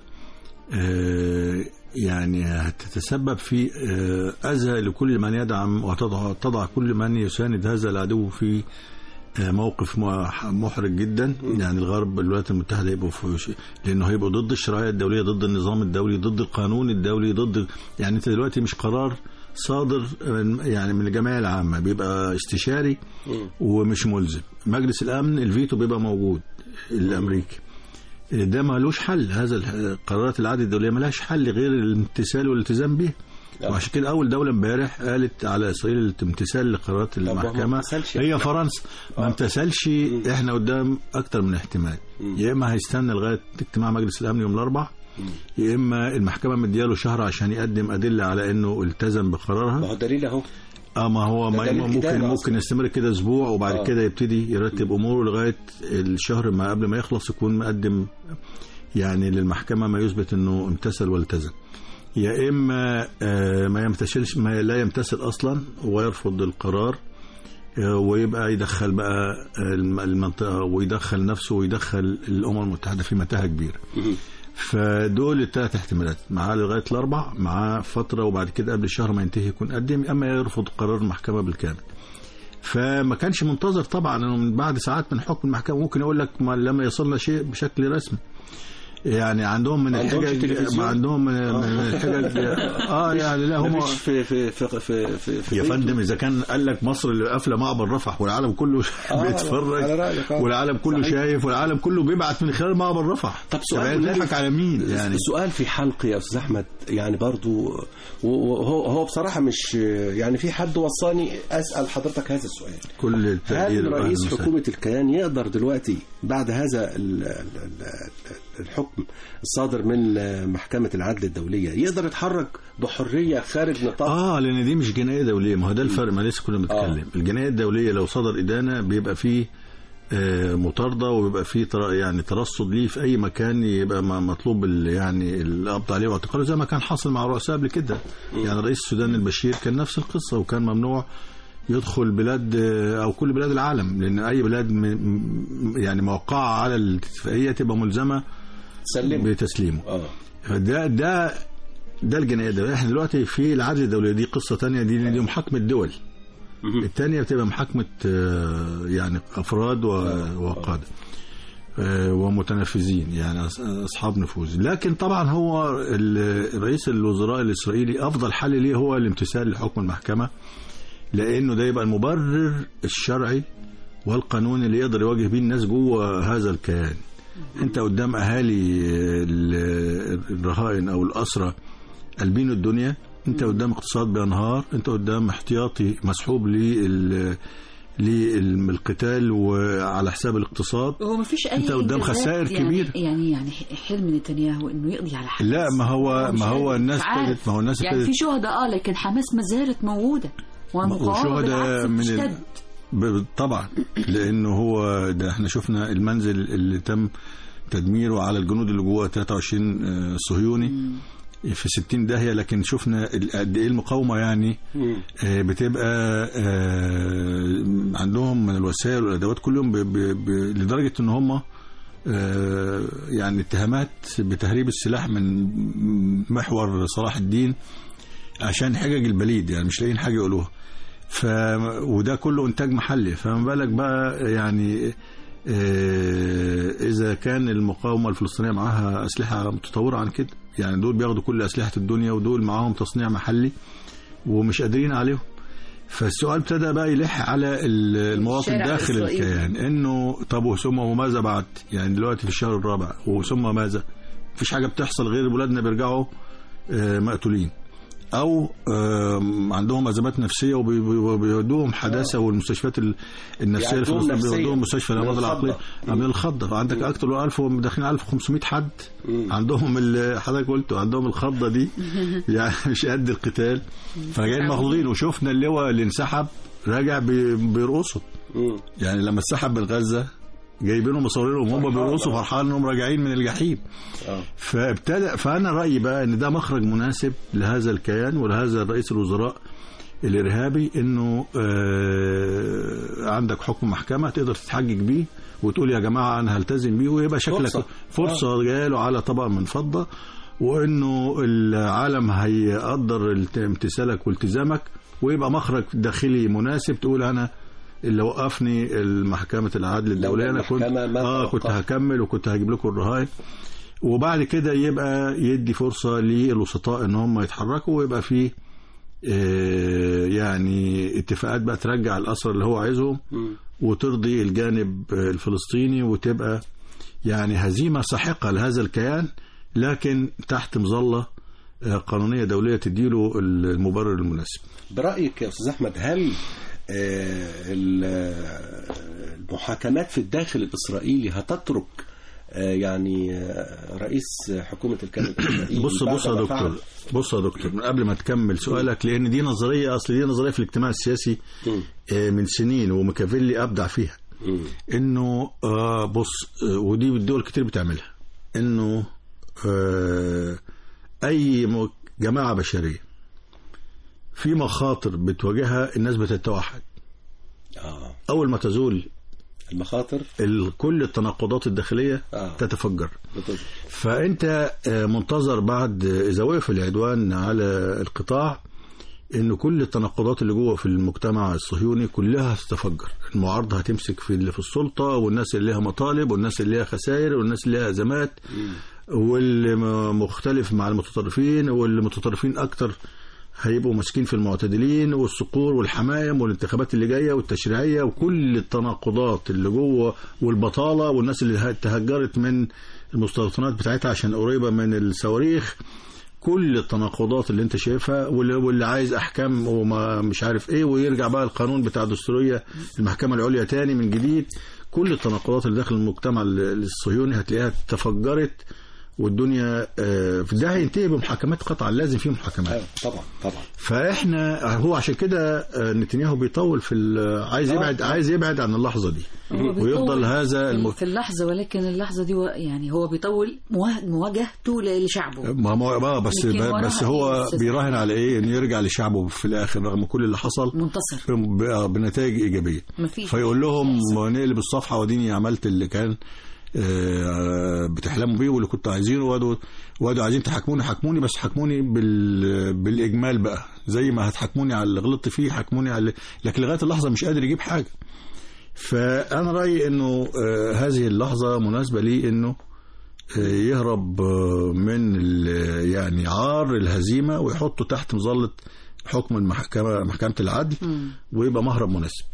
آه، يعني هتتسبب في آه، اذى لكل من يدعم وتضع تضع كل من يساند هذا العدو في آه، موقف مح- محرج جدا يعني الغرب الولايات المتحده يبقوا في ش- لانه هيبقوا ضد الشرعيه الدوليه ضد النظام الدولي ضد القانون الدولي ضد يعني انت دلوقتي مش قرار صادر من- يعني من الجمعيه العامه بيبقى استشاري ومش ملزم مجلس الامن الفيتو بيبقى موجود الامريكي ده ملوش حل هذا الح- قرارات العدل الدوليه ملهاش حل غير الامتثال والالتزام بها وعشان كده اول دوله امبارح قالت على اسرائيل الامتثال لقرارات ما المحكمه امتثلش هي يعني. فرنسا ما امتثلش احنا قدام اكتر من احتمال يا اما هيستنى لغايه اجتماع مجلس الامن يوم الاربعاء يا اما المحكمه مدياله شهر عشان يقدم ادله على انه التزم ما بقرارها هو دليل أهو اه ما هو ده ما دليل ممكن إدانة ممكن أصلاً. يستمر كده اسبوع وبعد آه. كده يبتدي يرتب اموره لغايه الشهر ما قبل ما يخلص يكون مقدم يعني للمحكمه ما يثبت انه امتثل والتزم يا اما آه، ما يمتثلش ما لا يمتثل اصلا ويرفض القرار آه، ويبقى يدخل بقى الم- المنطقه ويدخل نفسه ويدخل الامم المتحده في متاهه كبيره فدول الثلاث احتمالات معاه لغايه الاربع معاه فتره وبعد كده قبل الشهر ما ينتهي يكون قدم اما يرفض قرار المحكمه بالكامل فما كانش منتظر طبعا انه من بعد ساعات من حكم المحكمه ممكن يقول لك ما لما يصلنا شيء بشكل رسمي يعني عندهم من ما عندهمش الحجج تلفزيون؟ ما عندهم من, من الحجج اه يعني لا هم مفيش في في في في في, في يا بيته. فندم اذا كان قال لك مصر اللي قافله معبر رفح والعالم كله آه، بيتفرج على رأيك، آه. والعالم كله صحيح. شايف والعالم كله بيبعت من خلال معبر رفح طب سؤال يعني والنبي. نضحك على مين يعني سؤال في حلقي يا استاذ احمد يعني برضو وهو هو بصراحه مش يعني في حد وصاني اسال حضرتك هذا السؤال كل التقدير هل رئيس والمساعدة. حكومه الكيان يقدر دلوقتي بعد هذا ال- ال- ال- الحكم الصادر من محكمه العدل الدوليه يقدر يتحرك بحريه خارج نطاق اه لان دي مش جنائيه دوليه ما هو ده الفرق ما لسه كنا بنتكلم الجنائيه الدوليه لو صدر ادانه بيبقى فيه آه، مطارده وبيبقى فيه تر- يعني ترصد ليه في اي مكان يبقى م- مطلوب ال- يعني القبض عليه واعتقاله زي ما كان حاصل مع رؤساء قبل كده يعني رئيس السودان البشير كان نفس القصه وكان ممنوع يدخل بلاد آه، او كل بلاد العالم لان اي بلاد م- م- يعني موقعه على الاتفاقيه تبقى ملزمه سلم بتسليمه اه ده ده ده الجنائيه الدوليه احنا دلوقتي في العدل الدولي دي قصه تانية دي دي محاكمه دول الثانيه بتبقى محاكمه آه، يعني افراد و- وقاده آه، ومتنفذين يعني أص- اصحاب نفوذ لكن طبعا هو ال- رئيس الوزراء الاسرائيلي افضل حل ليه هو الامتثال لحكم المحكمه لانه ده يبقى المبرر الشرعي والقانوني اللي يقدر يواجه بيه الناس جوه هذا الكيان انت قدام اهالي ال- الرهائن او الاسرى قلبين الدنيا انت قدام اقتصاد بينهار انت قدام احتياطي مسحوب لل للقتال وعلى حساب الاقتصاد هو ما فيش اي أنت قدام إنجازات خسائر يعني كبيرة. يعني يعني حلم نتنياهو انه يقضي على حماس لا ما هو مش ما هو قادر. الناس مش عارف. ابتدت ما هو الناس يعني ابتدت في شهداء اه لكن حماس ما زالت موجوده والمقاومه وشهداء بالعكس من ال- بتشتد ب- طبعا لانه هو ده احنا شفنا المنزل اللي تم تدميره على الجنود اللي جوه 23 آه، صهيوني في 60 داهيه لكن شفنا ال- قد ايه المقاومه يعني آه، بتبقى آه، عندهم من الوسائل والادوات كل يوم ب- ب- ب- لدرجه ان هم آه، يعني اتهامات بتهريب السلاح من محور صلاح الدين عشان حجج البليد يعني مش لاقيين حاجه يقولوها ف وده كله انتاج محلي فما بالك بقى يعني آه، اذا كان المقاومه الفلسطينيه معاها اسلحه متطوره عن كده يعني دول بياخدوا كل اسلحه الدنيا ودول معاهم تصنيع محلي ومش قادرين عليهم فالسؤال ابتدى بقى يلح على ال- المواطن الشارع داخل الإسرائيلي. الكيان انه طب ثم وماذا بعد يعني دلوقتي في الشهر الرابع وثم ماذا مفيش حاجه بتحصل غير ولادنا بيرجعوا آه، مقتولين او آم، عندهم ازمات نفسيه وبي- وبي- وبيودوهم حداثه والمستشفيات ال- النفسيه يعدوهم الفلسطينيه نفسياً بيودوهم مستشفى من الامراض الخضة. العقليه آه، من الخضه فعندك اكتر من 1000 داخلين 1500 حد عندهم ال- حضرتك قلت عندهم الخضه دي يعني مش قد القتال فجايين مخضوضين وشفنا اللواء اللي انسحب راجع بي- بيرقصوا مم. يعني لما اتسحب من غزه جايبينهم مصورينهم هم فرحان بيرقصوا بقى. فرحان انهم راجعين من الجحيم اه فابتدى فانا رايي بقى ان ده مخرج مناسب لهذا الكيان ولهذا رئيس الوزراء الارهابي انه آه عندك حكم محكمه تقدر تتحجج بيه وتقول يا جماعه انا هلتزم بيه ويبقى شكلك فرصة. فرصه جايه له على طبق من فضه وانه العالم هيقدر الت- امتثالك والتزامك ويبقى مخرج داخلي مناسب تقول انا اللي وقفني المحكمة العدل الدولية انا كنت المحكمة ما اه كنت توقفت. هكمل وكنت هجيب لكم الرهائن وبعد كده يبقى يدي فرصة للوسطاء ان هم يتحركوا ويبقى فيه آه، يعني اتفاقات بقى ترجع الأسرى اللي هو عايزهم مم. وترضي الجانب الفلسطيني وتبقى يعني هزيمة ساحقة لهذا الكيان لكن تحت مظلة آه، قانونية دولية تديله المبرر المناسب برأيك يا أستاذ أحمد هل آه، ال- آه، المحاكمات في الداخل الإسرائيلي هتترك آه، يعني آه، رئيس حكومة الكيان الإسرائيلي بص بعد بص يا ما دكتور فعل؟ بص يا دكتور من قبل ما تكمل سؤالك لان دي نظريه اصل دي نظريه في الاجتماع السياسي مم. آه، من سنين وميكافيلي ابدع فيها مم. انه آه بص آه ودي الدول كتير بتعملها انه آه اي م- جماعه بشريه في مخاطر بتواجهها الناس بتتوحد آه. اول ما تزول المخاطر ال- كل التناقضات الداخليه آه. تتفجر بتظهر. فانت آه، منتظر بعد آه، اذا وقف العدوان على القطاع ان كل التناقضات اللي جوه في المجتمع الصهيوني كلها هتتفجر المعارضه هتمسك في اللي في السلطه والناس اللي لها مطالب والناس اللي لها خسائر والناس اللي لها ازمات واللي م- مختلف مع المتطرفين واللي متطرفين اكتر هيبقوا ماسكين في المعتدلين والصقور والحمايم والانتخابات اللي جايه والتشريعيه وكل التناقضات اللي جوه والبطاله والناس اللي ه- تهجرت من المستوطنات بتاعتها عشان قريبه من الصواريخ كل التناقضات اللي انت شايفها واللي, واللي عايز احكام وما مش عارف ايه ويرجع بقى القانون بتاع الدستوريه المحكمه العليا تاني من جديد كل التناقضات اللي داخل المجتمع ال- الصهيوني هتلاقيها تفجرت والدنيا آه، ده هينتهي بمحاكمات قطعا لازم في محاكمات أيوة، طبعا طبعا فاحنا هو عشان كده آه، نتنياهو بيطول في ال- عايز آه. يبعد عايز يبعد عن اللحظه دي هو بيطول ويفضل هذا الم... في اللحظة ولكن اللحظة دي و- يعني هو بيطول موا- مواجهته ل- لشعبه ما ما ما- بس لكن وراها بس إيه هو يا أستاذ بيراهن على ايه انه يرجع لشعبه في الاخر رغم كل اللي حصل منتصر ب- بنتائج ايجابيه مفيش فيقول لهم نقلب الصفحه واديني عملت اللي كان آه، بتحلموا بيه واللي كنتوا عايزينه وادوا وادوا عايزين تحاكموني حاكموني بس حاكموني بال بالاجمال بقى زي ما هتحاكموني على اللي غلطت فيه حاكموني على اللي... لكن لغايه اللحظه مش قادر يجيب حاجه فانا رايي انه آه، هذه اللحظه مناسبه ليه انه آه، يهرب آه، من ال- يعني عار الهزيمه ويحطه تحت مظله حكم المحكمه محكمه العدل ويبقى مهرب مناسب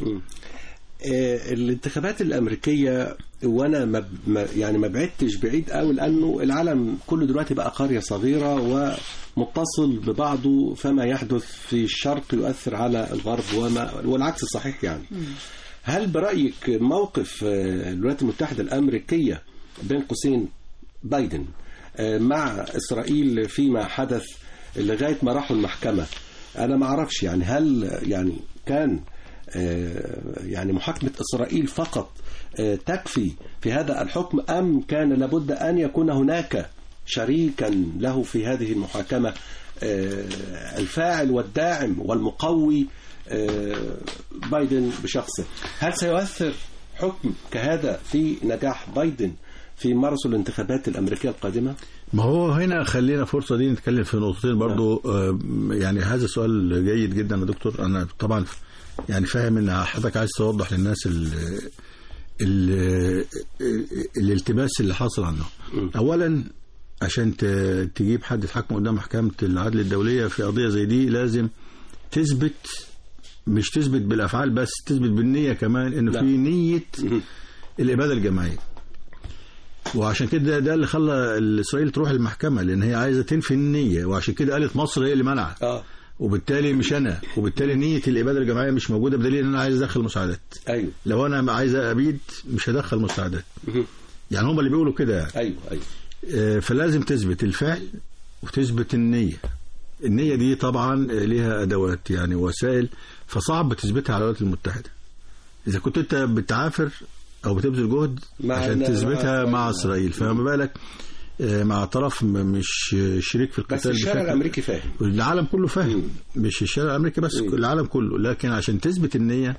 آه، الانتخابات الامريكيه وانا ما ما- يعني ما بعدتش بعيد قوي لانه العالم كله دلوقتي بقى قريه صغيره ومتصل ببعضه فما يحدث في الشرق يؤثر على الغرب وما والعكس صحيح يعني هل برايك موقف آه، الولايات المتحده الامريكيه بين قوسين بايدن آه، مع اسرائيل فيما حدث لغايه ما راحوا المحكمه انا ما اعرفش يعني هل يعني كان آه، يعني محاكمه اسرائيل فقط آه، تكفي في هذا الحكم ام كان لابد ان يكون هناك شريكا له في هذه المحاكمه آه، الفاعل والداعم والمقوي آه، بايدن بشخصه هل سيؤثر حكم كهذا في نجاح بايدن في ماراثون الانتخابات الامريكيه القادمه ما هو هنا خلينا فرصة دي نتكلم في نقطتين برضو آه، يعني هذا سؤال جيد جدا يا دكتور أنا طبعا يعني فاهم إن حضرتك عايز توضح للناس ال ال الالتباس اللي حاصل عنه أولا عشان ت- تجيب حد يتحكم قدام محكمة العدل الدولية في قضية زي دي لازم تثبت مش تثبت بالأفعال بس تثبت بالنية كمان إنه لا. في نية الإبادة الجماعية وعشان كده ده اللي خلى اسرائيل تروح المحكمه لان هي عايزه تنفي النيه وعشان كده قالت مصر هي اللي منع اه وبالتالي مش انا وبالتالي نيه الاباده الجماعيه مش موجوده بدليل ان انا عايز ادخل مساعدات ايوه لو انا عايز ابيد مش هدخل مساعدات مهم. يعني هم اللي بيقولوا كده يعني ايوه ايوه آه، فلازم تثبت الفعل وتثبت النيه النية دي طبعا ليها أدوات يعني وسائل فصعب تثبتها على الولايات المتحدة إذا كنت أنت بتعافر أو بتبذل جهد مع- عشان مع- تثبتها مع- مع إسرائيل فما بالك آه، مع طرف م- مش شريك في القتال بس الشارع بشكل- الامريكي فاهم العالم كله فاهم مش الشارع الامريكي بس العالم كله لكن عشان تثبت النيه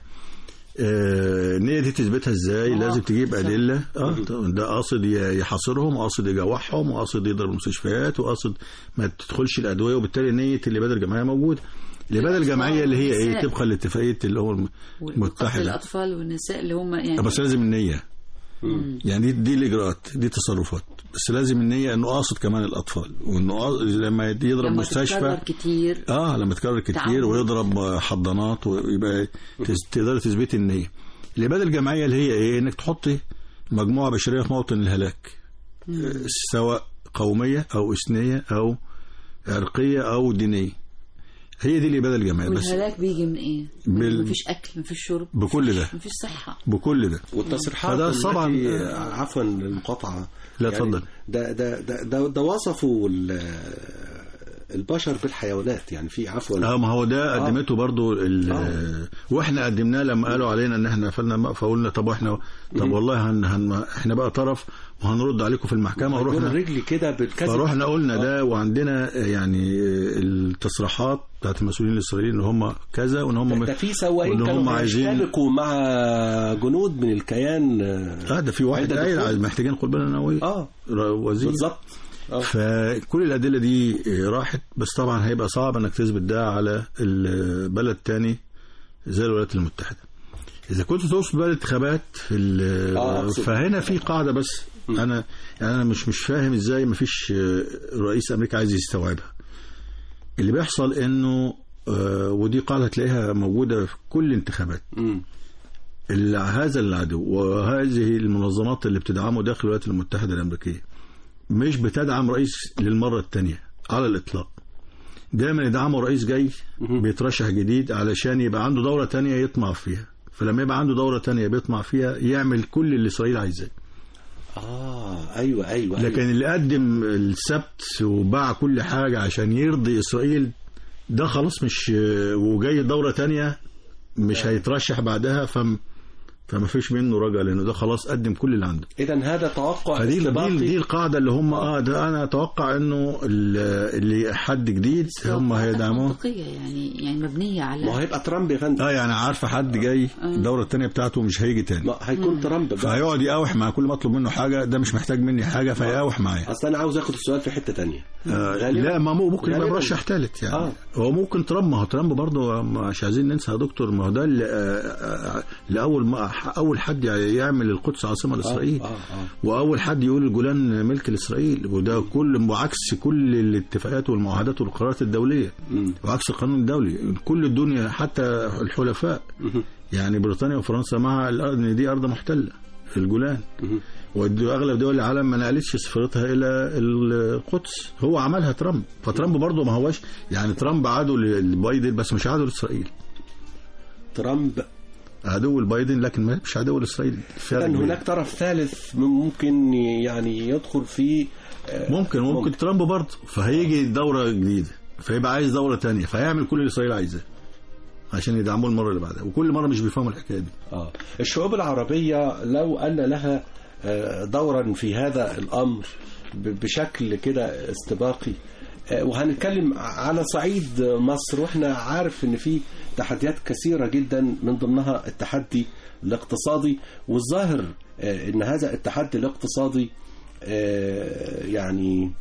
آه، النيه دي تثبتها ازاي لازم تجيب ادله اه ده قاصد ي- يحاصرهم وقاصد يجوعهم وقاصد يضرب المستشفيات وقاصد ما تدخلش الادويه وبالتالي نيه الاباده الجماعيه موجوده الاباده الجماعيه اللي هي ايه والنساء. طبقا لاتفاقيه اللي هو وقتل المتحده الاطفال والنساء اللي هم يعني بس لازم النيه يعني دي دي الاجراءات دي تصرفات بس لازم النيه انه قاصد كمان الاطفال وانه قاصد لما يضرب لما مستشفى تتكرر كتير اه لما تكرر كتير تعود. ويضرب حضانات ويبقى تز- تقدر تثبت النيه الاباده الجماعيه اللي هي ايه انك تحطي مجموعه بشريه في موطن الهلاك آه، سواء قوميه او اثنيه او عرقيه او دينيه هي دي الاباده الجماعيه بس والهلاك بيجي من ايه؟ بال- مفيش اكل مفيش شرب بكل ده مفيش صحه بكل ده والتصريحات فده التي- طبعاً- عفوا المقاطعه لا، اتفضل. ده ده ده ده, ده وصفوا ال- البشر بالحيوانات يعني في عفوا اه ما هو ده قدمته برضو ال- آه. واحنا قدمناه لما قالوا علينا ان احنا قفلنا الماء فقلنا طب واحنا طب والله هن هن احنا بقى طرف وهنرد عليكم في المحكمه يقول ورحنا الرجل كده بالكذب فروحنا قلنا ده وعندنا يعني التصريحات بتاعت المسؤولين الاسرائيليين ان هم كذا وان هم ده, ده في سواقين وإن هم كانوا عايزين يشتبكوا مع جنود من الكيان اه ده في واحد عند قايل الدخول. عايز- محتاجين قنبله نوويه اه وزير بالظبط آه. فكل الادله دي راحت بس طبعا هيبقى صعب انك تثبت ده على البلد تاني زي الولايات المتحده اذا كنت تقصد بقى الانتخابات في ال- آه، أقصد. فهنا في قاعده بس انا يعني انا مش مش فاهم ازاي ما فيش رئيس امريكا عايز يستوعبها اللي بيحصل انه آه، ودي قاعده هتلاقيها موجوده في كل الانتخابات مم. ال- هذا العدو وهذه المنظمات اللي بتدعمه داخل الولايات المتحدة الأمريكية مش بتدعم رئيس للمرة الثانية على الإطلاق دايما يدعموا رئيس جاي بيترشح جديد علشان يبقى عنده دورة تانية يطمع فيها فلما يبقى عنده دورة تانية بيطمع فيها يعمل كل اللي إسرائيل عايزاه اه ايوه ايوه لكن اللي قدم السبت وباع كل حاجة عشان يرضي إسرائيل ده خلاص مش وجاي دورة تانية مش هيترشح بعدها فم فما فيش منه رجع لانه ده خلاص قدم كل اللي عنده اذا هذا توقع فدي دي, استباقي دي القاعده اللي هم اه ده انا اتوقع انه ال- اللي حد جديد هم هيدعموه منطقيه يعني يعني مبنيه ما هو على هيبقى ترامب يا فندم اه يعني عارفه حد جاي الدوره الثانيه بتاعته مش هيجي تاني ما هيكون ترامب بقى فهيقعد يقاوح مع كل ما اطلب منه حاجه ده مش محتاج مني حاجه فيقاوح معايا اصل انا عاوز اخد السؤال في حته تانية آه غالباً- لا ما مو ممكن يبقى غالباً. مرشح ثالث يعني آه. آه. هو ممكن ترامب ما هو ترامب برضه مش عايزين ننسى يا دكتور ما هو ده اللي آه، آه، لاول ما اول حد يعمل القدس عاصمه لاسرائيل آه، آه. واول حد يقول الجولان ملك لاسرائيل وده كل وعكس كل الاتفاقات والمعاهدات والقرارات الدوليه وعكس القانون الدولي كل الدنيا حتى الحلفاء يعني بريطانيا وفرنسا مع الارض ان دي ارض محتله الجولان واغلب دول العالم ما نقلتش سفارتها الى القدس هو عملها ترامب فترامب برضه ما هوش يعني ترامب عدو لبايدن بس مش عدو لاسرائيل ترامب عدو لبايدن لكن ما مش عدو لاسرائيل فرق لان كبير. هناك طرف ثالث ممكن يعني يدخل في آه، ممكن ممكن ترامب برضه فهيجي دورة جديدة فيبقى عايز دورة تانية فيعمل كل اللي إسرائيل عايزاه عشان يدعموه المرة اللي بعدها وكل مرة مش بيفهموا الحكاية دي آه. الشعوب العربية لو أن لها آه، دورا في هذا الأمر ب- بشكل كده استباقي آه، وهنتكلم على صعيد مصر واحنا عارف ان في تحديات كثيرة جدا من ضمنها التحدي الاقتصادي والظاهر آه، ان هذا التحدي الاقتصادي آه، يعني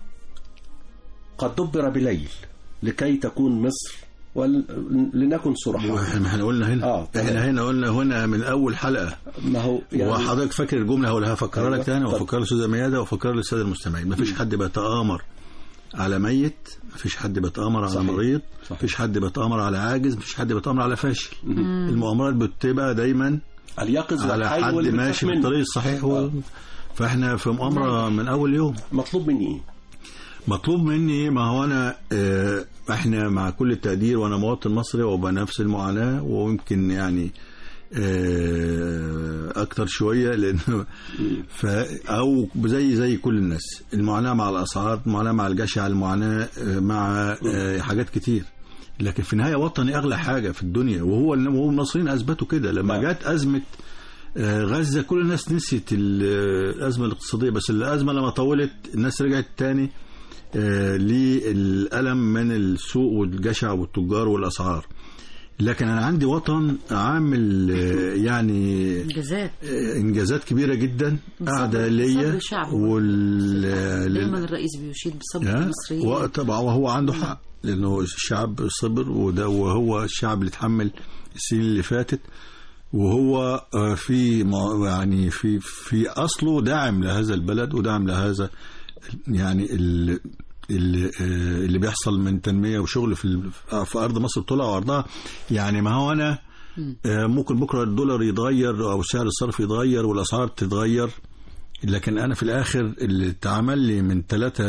قد دبر بليل لكي تكون مصر ولنكن صرحاء احنا احنا قلنا هنا آه، تمام. احنا هنا قلنا هنا من أول حلقة ما هو يعني وحضرتك فاكر الجملة هقولها هفكرها أيوة. لك تاني طب. وافكرها للأستاذة ميادة وافكرها للسادة المستمعين مفيش حد بيتآمر على ميت مفيش حد بيتآمر على صحيح. مريض صحيح. مفيش حد بيتآمر على عاجز مفيش حد بيتآمر على فاشل المؤامرات بتبقى دايما اليقظ على والحي حد واللي ماشي بتخاف في منه. الطريق الصحيح و... فاحنا في مؤامرة من أول يوم مطلوب مني ايه؟ مطلوب مني ما هو انا آه، احنا مع كل التقدير وانا مواطن مصري وبنفس المعاناه ويمكن يعني آه، اكتر شويه لانه ف او زي زي كل الناس المعاناه مع الاسعار المعاناه مع الجشع المعاناه آه، مع آه، حاجات كتير لكن في النهايه وطني اغلى حاجه في الدنيا وهو وهو المصريين اثبتوا كده لما نعم. جت ازمه آه، غزه كل الناس نسيت ال- الازمه الاقتصاديه بس الازمه لما طولت الناس رجعت تاني آه، للألم من السوق والجشع والتجار والأسعار لكن أنا عندي وطن عامل آه، يعني انجازات آه، إنجازات كبيرة جدا قاعدة ليا صبر شعبه. وال دايما لل- الرئيس بيشيد بصبر ها؟ المصريين وطبعا وهو عنده حق لأنه الشعب صبر وده وهو الشعب اللي اتحمل السنين اللي فاتت وهو آه، في ما- يعني في في اصله داعم لهذا البلد وداعم لهذا يعني ال- اللي, آه، اللي بيحصل من تنميه وشغل في ال- في ارض مصر طولها وعرضها يعني ما هو انا آه، ممكن بكره الدولار يتغير او سعر الصرف يتغير والاسعار تتغير لكن انا في الاخر اللي اتعمل لي من ثلاثة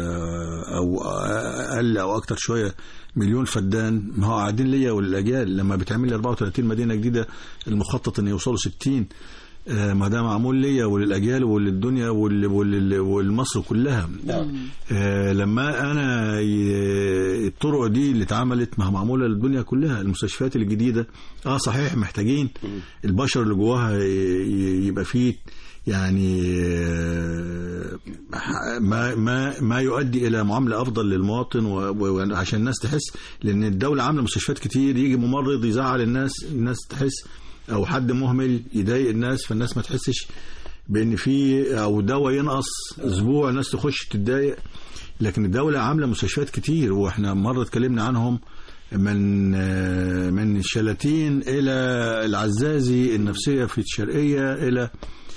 او اقل او اكتر شويه مليون فدان ما هو قاعدين ليا وللاجيال لما بتعمل لي 34 مدينه جديده المخطط ان يوصلوا 60 آه، ما ده معمول ليا وللاجيال وللدنيا ول- ول- ولمصر كلها آه، لما انا ي- الطرق دي اللي اتعملت ما هي معموله للدنيا كلها المستشفيات الجديده اه صحيح محتاجين البشر اللي جواها ي- ي- يبقى فيه يعني آه، ما ما ما يؤدي الى معامله افضل للمواطن و- و- وعشان الناس تحس لان الدوله عامله مستشفيات كتير يجي ممرض يزعل الناس الناس تحس او حد مهمل يضايق الناس فالناس ما تحسش بان في او دواء ينقص اسبوع الناس تخش تتضايق لكن الدوله عامله مستشفيات كتير واحنا مره اتكلمنا عنهم من آه، من الشلاتين الى العزازي النفسيه في الشرقيه الى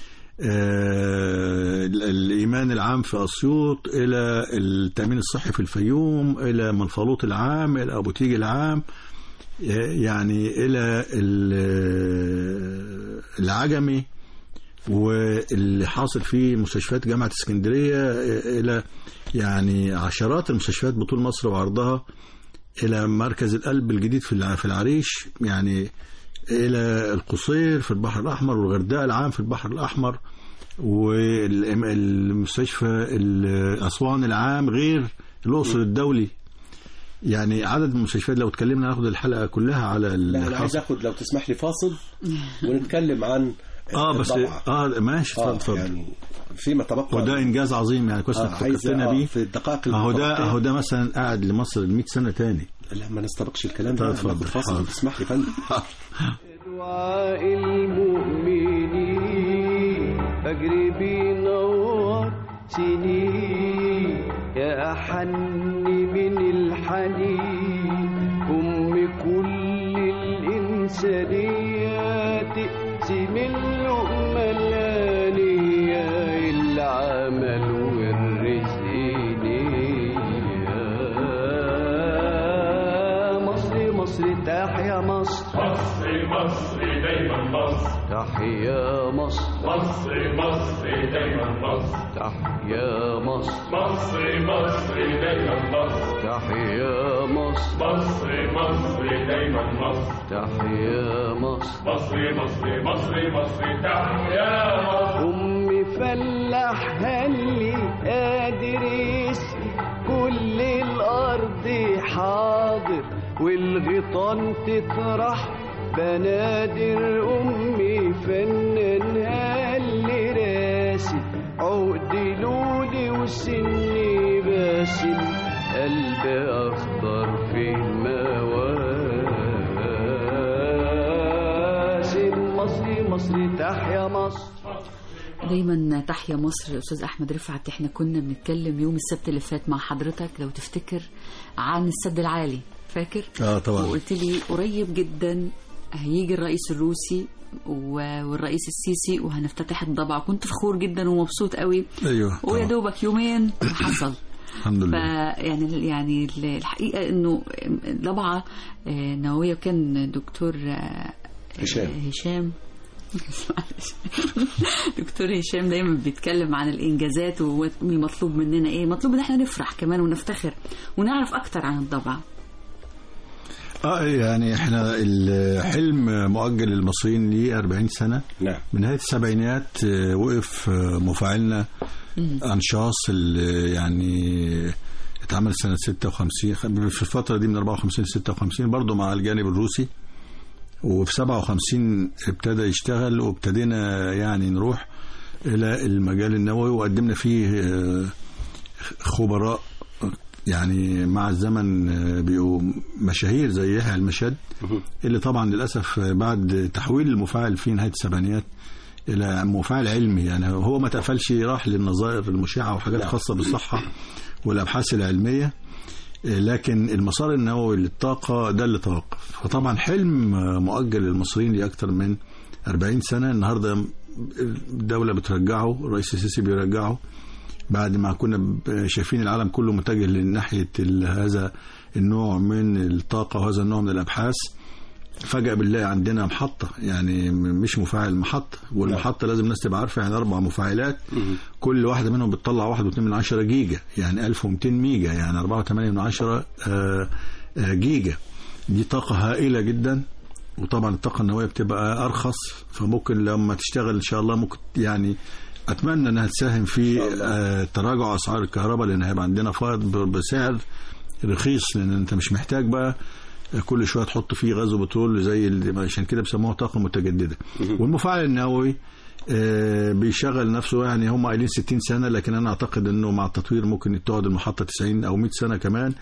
آه، ال- الإيمان العام في أسيوط إلى التأمين الصحي في الفيوم إلى منفلوط العام إلى أبو تيج العام يعني إلى ال- العجمي واللي حاصل في مستشفيات جامعة اسكندرية إلى يعني عشرات المستشفيات بطول مصر وعرضها إلى مركز القلب الجديد في الع- في العريش يعني إلى القصير في البحر الأحمر والغردقة العام في البحر الأحمر والمستشفى أسوان العام غير الأقصر الدولي يعني عدد المستشفيات لو اتكلمنا ناخد الحلقة كلها على لا انا عايز الحصر. اخد لو تسمح لي فاصل ونتكلم عن اه بس الطبعة. اه ماشي آه اتفضل اتفضل يعني فيما تبقى وده انجاز عظيم يعني كويس آه انك عايز فكرتنا آه بيه في الدقائق اهو ده المتبقية. اهو ده مثلا قاعد لمصر ال 100 سنه تاني لا ما نستبقش الكلام طيب ده اتفضل. ناخد فاصل حاضر. تسمح لي يا فندم دعاء المؤمنين فجر بينور سنين يا أحن من الحنين أم كل الإنسانية تقسم اللقمة الآنية العمل والرزق نية مصر مصر تحيا مصر مصر مصر دايما مصر تحيا مصر مصر مصر دايما مصر تحيا مصر مصر مصر دايما مصر تحيا مصر مصر مصر دايما مصر تحيا مصر مصر مصر مصر مصر تحيا مصر أم فلاح هلي قادر يسقي كل الأرض حاضر والغيطان تطرح بنادر أمي فنان هلي راسي عقد لولي وسني باسم قلب أخضر في مواسم مصري مصري تحيا مصر دايما تحيا مصر استاذ احمد رفعت احنا كنا بنتكلم يوم السبت اللي فات مع حضرتك لو تفتكر عن السد العالي فاكر اه طبعا وقلت لي قريب جدا هيجي الرئيس الروسي و- والرئيس السيسي وهنفتتح الضبع كنت فخور جدا ومبسوط قوي ايوه ويا طبعا. دوبك يومين وحصل الحمد لله فيعني يعني الحقيقه انه ضبعه آه، نوويه كان دكتور آه، هشام. آه، هشام دكتور هشام دايما بيتكلم عن الانجازات والمطلوب مننا ايه مطلوب ان احنا نفرح كمان ونفتخر ونعرف اكتر عن الضبعه اه يعني احنا الحلم مؤجل للمصريين ليه 40 سنه نعم من نهايه السبعينات آه، وقف آه، مفاعلنا انشاص اللي يعني اتعمل سنه 56 في الفتره دي من 54 ل 56 برضه مع الجانب الروسي وفي 57 ابتدى يشتغل وابتدينا يعني نروح الى المجال النووي وقدمنا فيه آه، خبراء يعني مع الزمن آه، بقوا مشاهير زي يحيى المشد اللي طبعا للاسف بعد تحويل المفاعل في نهايه السبعينات الى مفاعل علمي يعني هو ما تقفلش راح للنظائر المشعه وحاجات خاصه بالصحه والابحاث العلميه لكن المسار النووي للطاقه ده اللي توقف فطبعا حلم مؤجل للمصريين لاكثر من 40 سنه النهارده الدوله بترجعه الرئيس السيسي بيرجعه بعد ما كنا ب- شايفين العالم كله متجه لناحيه ال- هذا النوع من الطاقه وهذا النوع من الابحاث فجأة بالله عندنا محطة يعني م- مش مفاعل محطة والمحطة لازم الناس تبقى عارفة يعني أربع مفاعلات كل واحدة منهم بتطلع واحد واتنين من عشرة جيجا يعني 1200 ميجا يعني أربعة وثمانية من عشرة آه، آه، جيجا دي طاقة هائلة جدا وطبعا الطاقة النووية بتبقى أرخص فممكن لما تشتغل إن شاء الله ممكن يعني أتمنى إنها تساهم في آه، تراجع أسعار الكهرباء لأن هيبقى عندنا فائض ب- بسعر رخيص لأن أنت مش محتاج بقى كل شويه تحط فيه غاز وبترول زي اللي عشان كده بيسموها طاقه متجدده والمفاعل النووي آه، بيشغل نفسه يعني هم قايلين 60 سنه لكن انا اعتقد انه مع التطوير ممكن تقعد المحطه 90 او 100 سنه كمان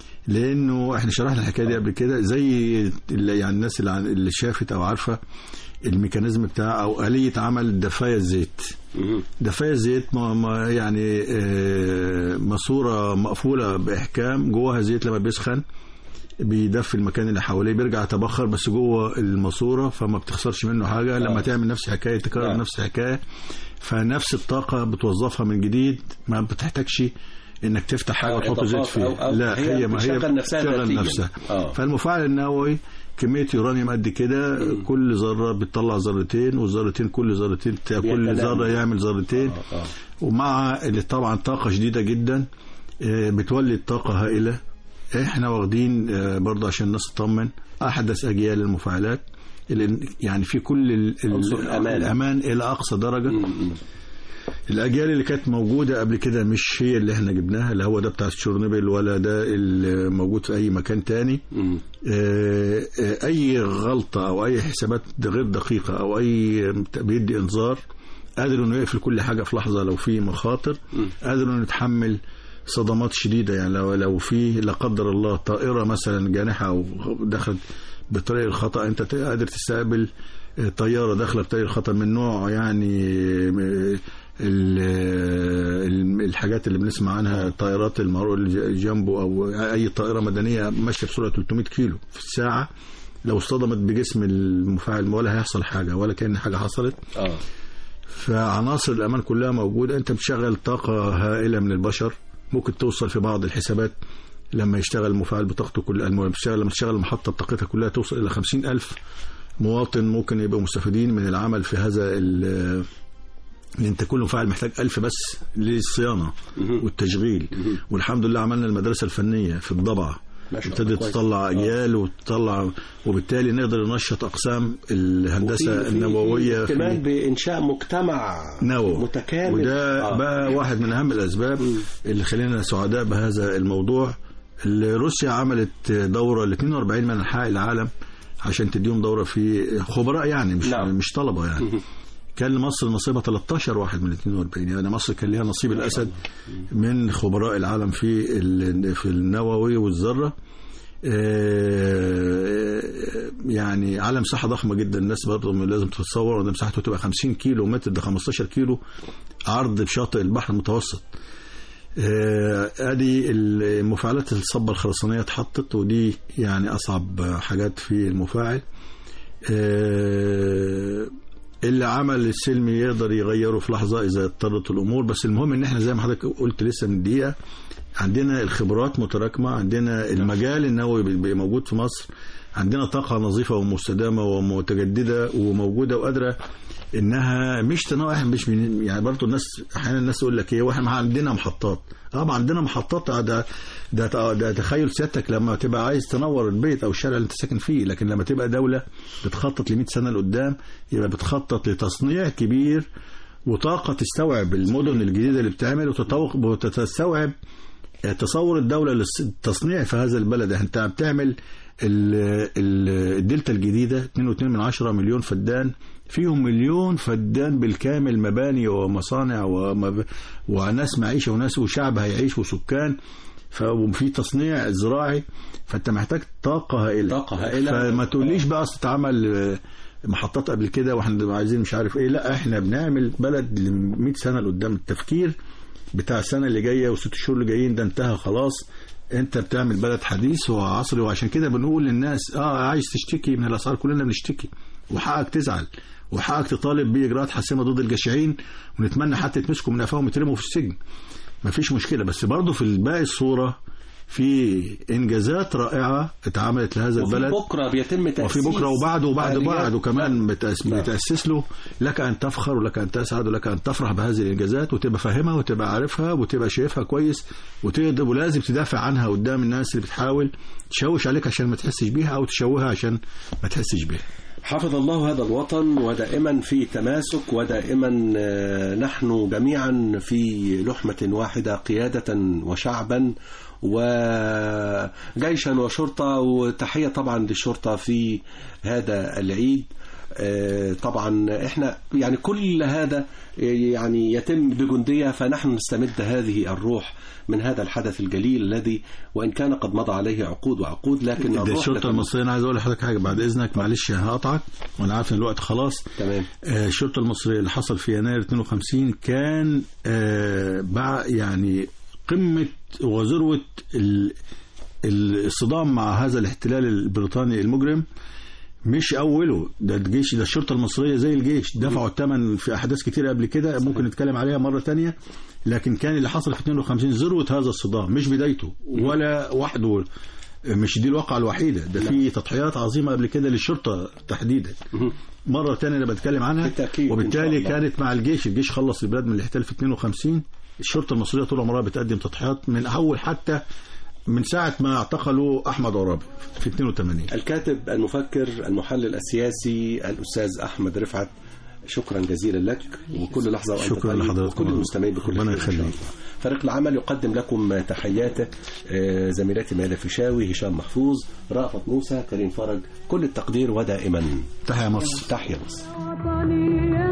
لانه احنا شرحنا الحكايه دي قبل كده زي اللي يعني الناس اللي, عن- اللي شافت او عارفه الميكانيزم بتاع او اليه عمل دفايه الزيت دفايه الزيت ما ما يعني آه، ماسوره مقفوله باحكام جواها زيت لما بيسخن بيدفي المكان اللي حواليه بيرجع يتبخر بس جوه الماسوره فما بتخسرش منه حاجه لما تعمل نفس الحكايه تكرر نفس الحكايه فنفس الطاقه بتوظفها من جديد ما بتحتاجش انك تفتح حاجه أو وتحط زيت إضافات أو- فيه أو لا هي هي ما هي بتشغل نفسها بتشغل ذاتياً. نفسها آه. فالمفاعل النووي كميه يورانيوم قد كده كل ذره بتطلع ذرتين والذرتين كل ذرتين كل بيتناموا. ذره يعمل ذرتين آه، آه. ومع اللي طبعا طاقه شديده جدا آه، بتولد طاقه هائله احنا واخدين آه، برضه عشان الناس تطمن احدث اجيال المفاعلات اللي يعني في كل ال- ال- عنصر الأمان. الامان الى اقصى درجه الاجيال اللي كانت موجوده قبل كده مش هي اللي احنا جبناها لا هو ده بتاع تشيرنوبل ولا ده اللي موجود في اي مكان تاني مم. آه، آه، اي غلطه او اي حسابات غير دقيقه او اي بيدي انذار قادر انه يقفل كل حاجه في لحظه لو في مخاطر قادر انه يتحمل صدمات شديده يعني لو لو في لا قدر الله طائره مثلا جانحه او دخلت بطريق الخطا انت قادر تستقبل آه، طياره داخله بطريق الخطا من نوع يعني آه، ال- ال- الحاجات اللي بنسمع عنها طائرات المعروف الجامبو او اي طائره مدنيه ماشيه بسرعه 300 كيلو في الساعه لو اصطدمت بجسم المفاعل ولا هيحصل حاجه ولا كان حاجه حصلت اه فعناصر الامان كلها موجوده انت بتشغل طاقه هائله من البشر ممكن توصل في بعض الحسابات لما يشتغل المفاعل بطاقته كل الم- بتشتغل لما تشتغل المحطه بطاقتها كلها توصل الى خمسين ألف مواطن ممكن يبقوا مستفيدين من العمل في هذا ال- ان انت كل مفاعل محتاج ألف بس للصيانه والتشغيل والحمد لله عملنا المدرسه الفنيه في الضبعه ما شاء الله، ابتدت كويس. تطلع اجيال وتطلع وبالتالي نقدر ننشط اقسام الهندسه وفي- في- النوويه في اهتمام بانشاء مجتمع نووي متكامل وده آه. بقى واحد من اهم الاسباب اللي خلينا سعداء بهذا الموضوع اللي روسيا عملت دوره ل 42 من انحاء العالم عشان تديهم دوره في خبراء يعني مش نعم. مش طلبه يعني كان لمصر نصيبها 13 واحد من 42 يعني مصر كان ليها نصيب الاسد من خبراء العالم في ال- في النووي والذره آه، يعني على مساحه ضخمه جدا الناس برضه لازم تتصور ان مساحته تبقى 50 كيلو متر ده 15 كيلو عرض بشاطئ البحر المتوسط آه، ادي المفاعلات الصبه الخرسانيه اتحطت ودي يعني اصعب حاجات في المفاعل آه، اللي عمل السلمي يقدر يغيره في لحظه اذا اضطرت الامور بس المهم ان احنا زي ما حضرتك قلت لسه من دقيقه عندنا الخبرات متراكمه عندنا المجال النووي بي- موجود في مصر عندنا طاقه نظيفه ومستدامه ومتجدده وموجوده وقادره انها مش تنوع احنا مش بن- يعني برضه الناس احيانا الناس تقول لك ايه واحنا ما عندنا محطات اه ما عندنا محطات آه، ده ده ده تخيل سيادتك لما تبقى عايز تنور البيت او الشارع اللي انت ساكن فيه لكن لما تبقى دوله بتخطط ل 100 سنه لقدام يبقى بتخطط لتصنيع كبير وطاقه تستوعب المدن الجديده اللي بتعمل وتتوق- وتستوعب تصور الدولة للتصنيع في هذا البلد انت بتعمل ال- ال- الدلتا الجديدة 2.2 من عشرة مليون فدان فيهم مليون فدان بالكامل مباني ومصانع ومب... وناس معيشة وناس وشعب هيعيش وسكان ففي تصنيع زراعي فانت محتاج طاقة هائلة طاقة هائلة. فما تقوليش بقى اصل اتعمل آه، محطات قبل كده واحنا عايزين مش عارف ايه لا احنا بنعمل بلد ل 100 سنة لقدام التفكير بتاع السنة اللي جاية والست شهور اللي جايين ده انتهى خلاص انت بتعمل بلد حديث وعصري وعشان كده بنقول للناس اه عايز تشتكي من الاسعار كلنا بنشتكي وحقك تزعل وحقك تطالب باجراءات حاسمه ضد الجشعين ونتمنى حتى يتمسكوا من قفاهم ويترموا في السجن مفيش مشكله بس برضه في باقي الصوره في انجازات رائعه اتعملت لهذا وفي البلد بكره بيتم تاسيس وفي بكره وبعده وبعد آليات. بعد وكمان بتأس- نعم. بتأسس له لك أن تفخر ولك أن تسعد ولك أن تفرح بهذه الإنجازات وتبقى فاهمها وتبقى عارفها وتبقى شايفها كويس وتقدر ولازم تدافع عنها قدام الناس اللي بتحاول تشوش عليك عشان ما تحسش بيها أو تشوهها عشان ما تحسش بيها حفظ الله هذا الوطن ودائما في تماسك ودائما آه، نحن جميعا في لحمة واحدة قيادة وشعبا وجيشا وشرطة وتحية طبعا للشرطة في هذا العيد آه، طبعا احنا يعني كل هذا يعني يتم بجندية فنحن نستمد هذه الروح من هذا الحدث الجليل الذي وإن كان قد مضى عليه عقود وعقود لكن ده الروح الشرطة لكن- المصرية أنا عايز أقول لحضرتك حاجة بعد إذنك معلش هقطعك وأنا عارف إن الوقت خلاص تمام آه، الشرطة المصرية اللي حصل في يناير 52 كان آه، بع يعني قمة وذروة ال- ال- الصدام مع هذا الاحتلال البريطاني المجرم مش أوله ده الجيش ده الشرطة المصرية زي الجيش دفعوا الثمن في أحداث كتيرة قبل كده ممكن نتكلم عليها مرة تانية لكن كان اللي حصل في 52 ذروة هذا الصدام مش بدايته ولا وحده مش دي الواقعة الوحيدة ده في تضحيات عظيمة قبل كده للشرطة تحديدا مرة تانية أنا بتكلم عنها بالتأكيد، إن وبالتالي شاء الله. كانت مع الجيش الجيش خلص البلاد من الاحتلال في 52 الشرطة المصرية طول عمرها بتقدم تضحيات من أول حتى من ساعة ما اعتقلوا أحمد عرابي في 82 الكاتب المفكر المحلل السياسي الأستاذ أحمد رفعت شكرا جزيلا لك وكل لحظة وأنت شكرا طيب لحضرتك. وكل المستمعين بكل ربنا خير إن شاء يخليك. الله. فريق العمل يقدم لكم تحياته آه، زميلاتي ميادة فيشاوي هشام محفوظ رأفت موسى كريم فرج كل التقدير ودائما تحيا مصر تحيا مصر وطني يا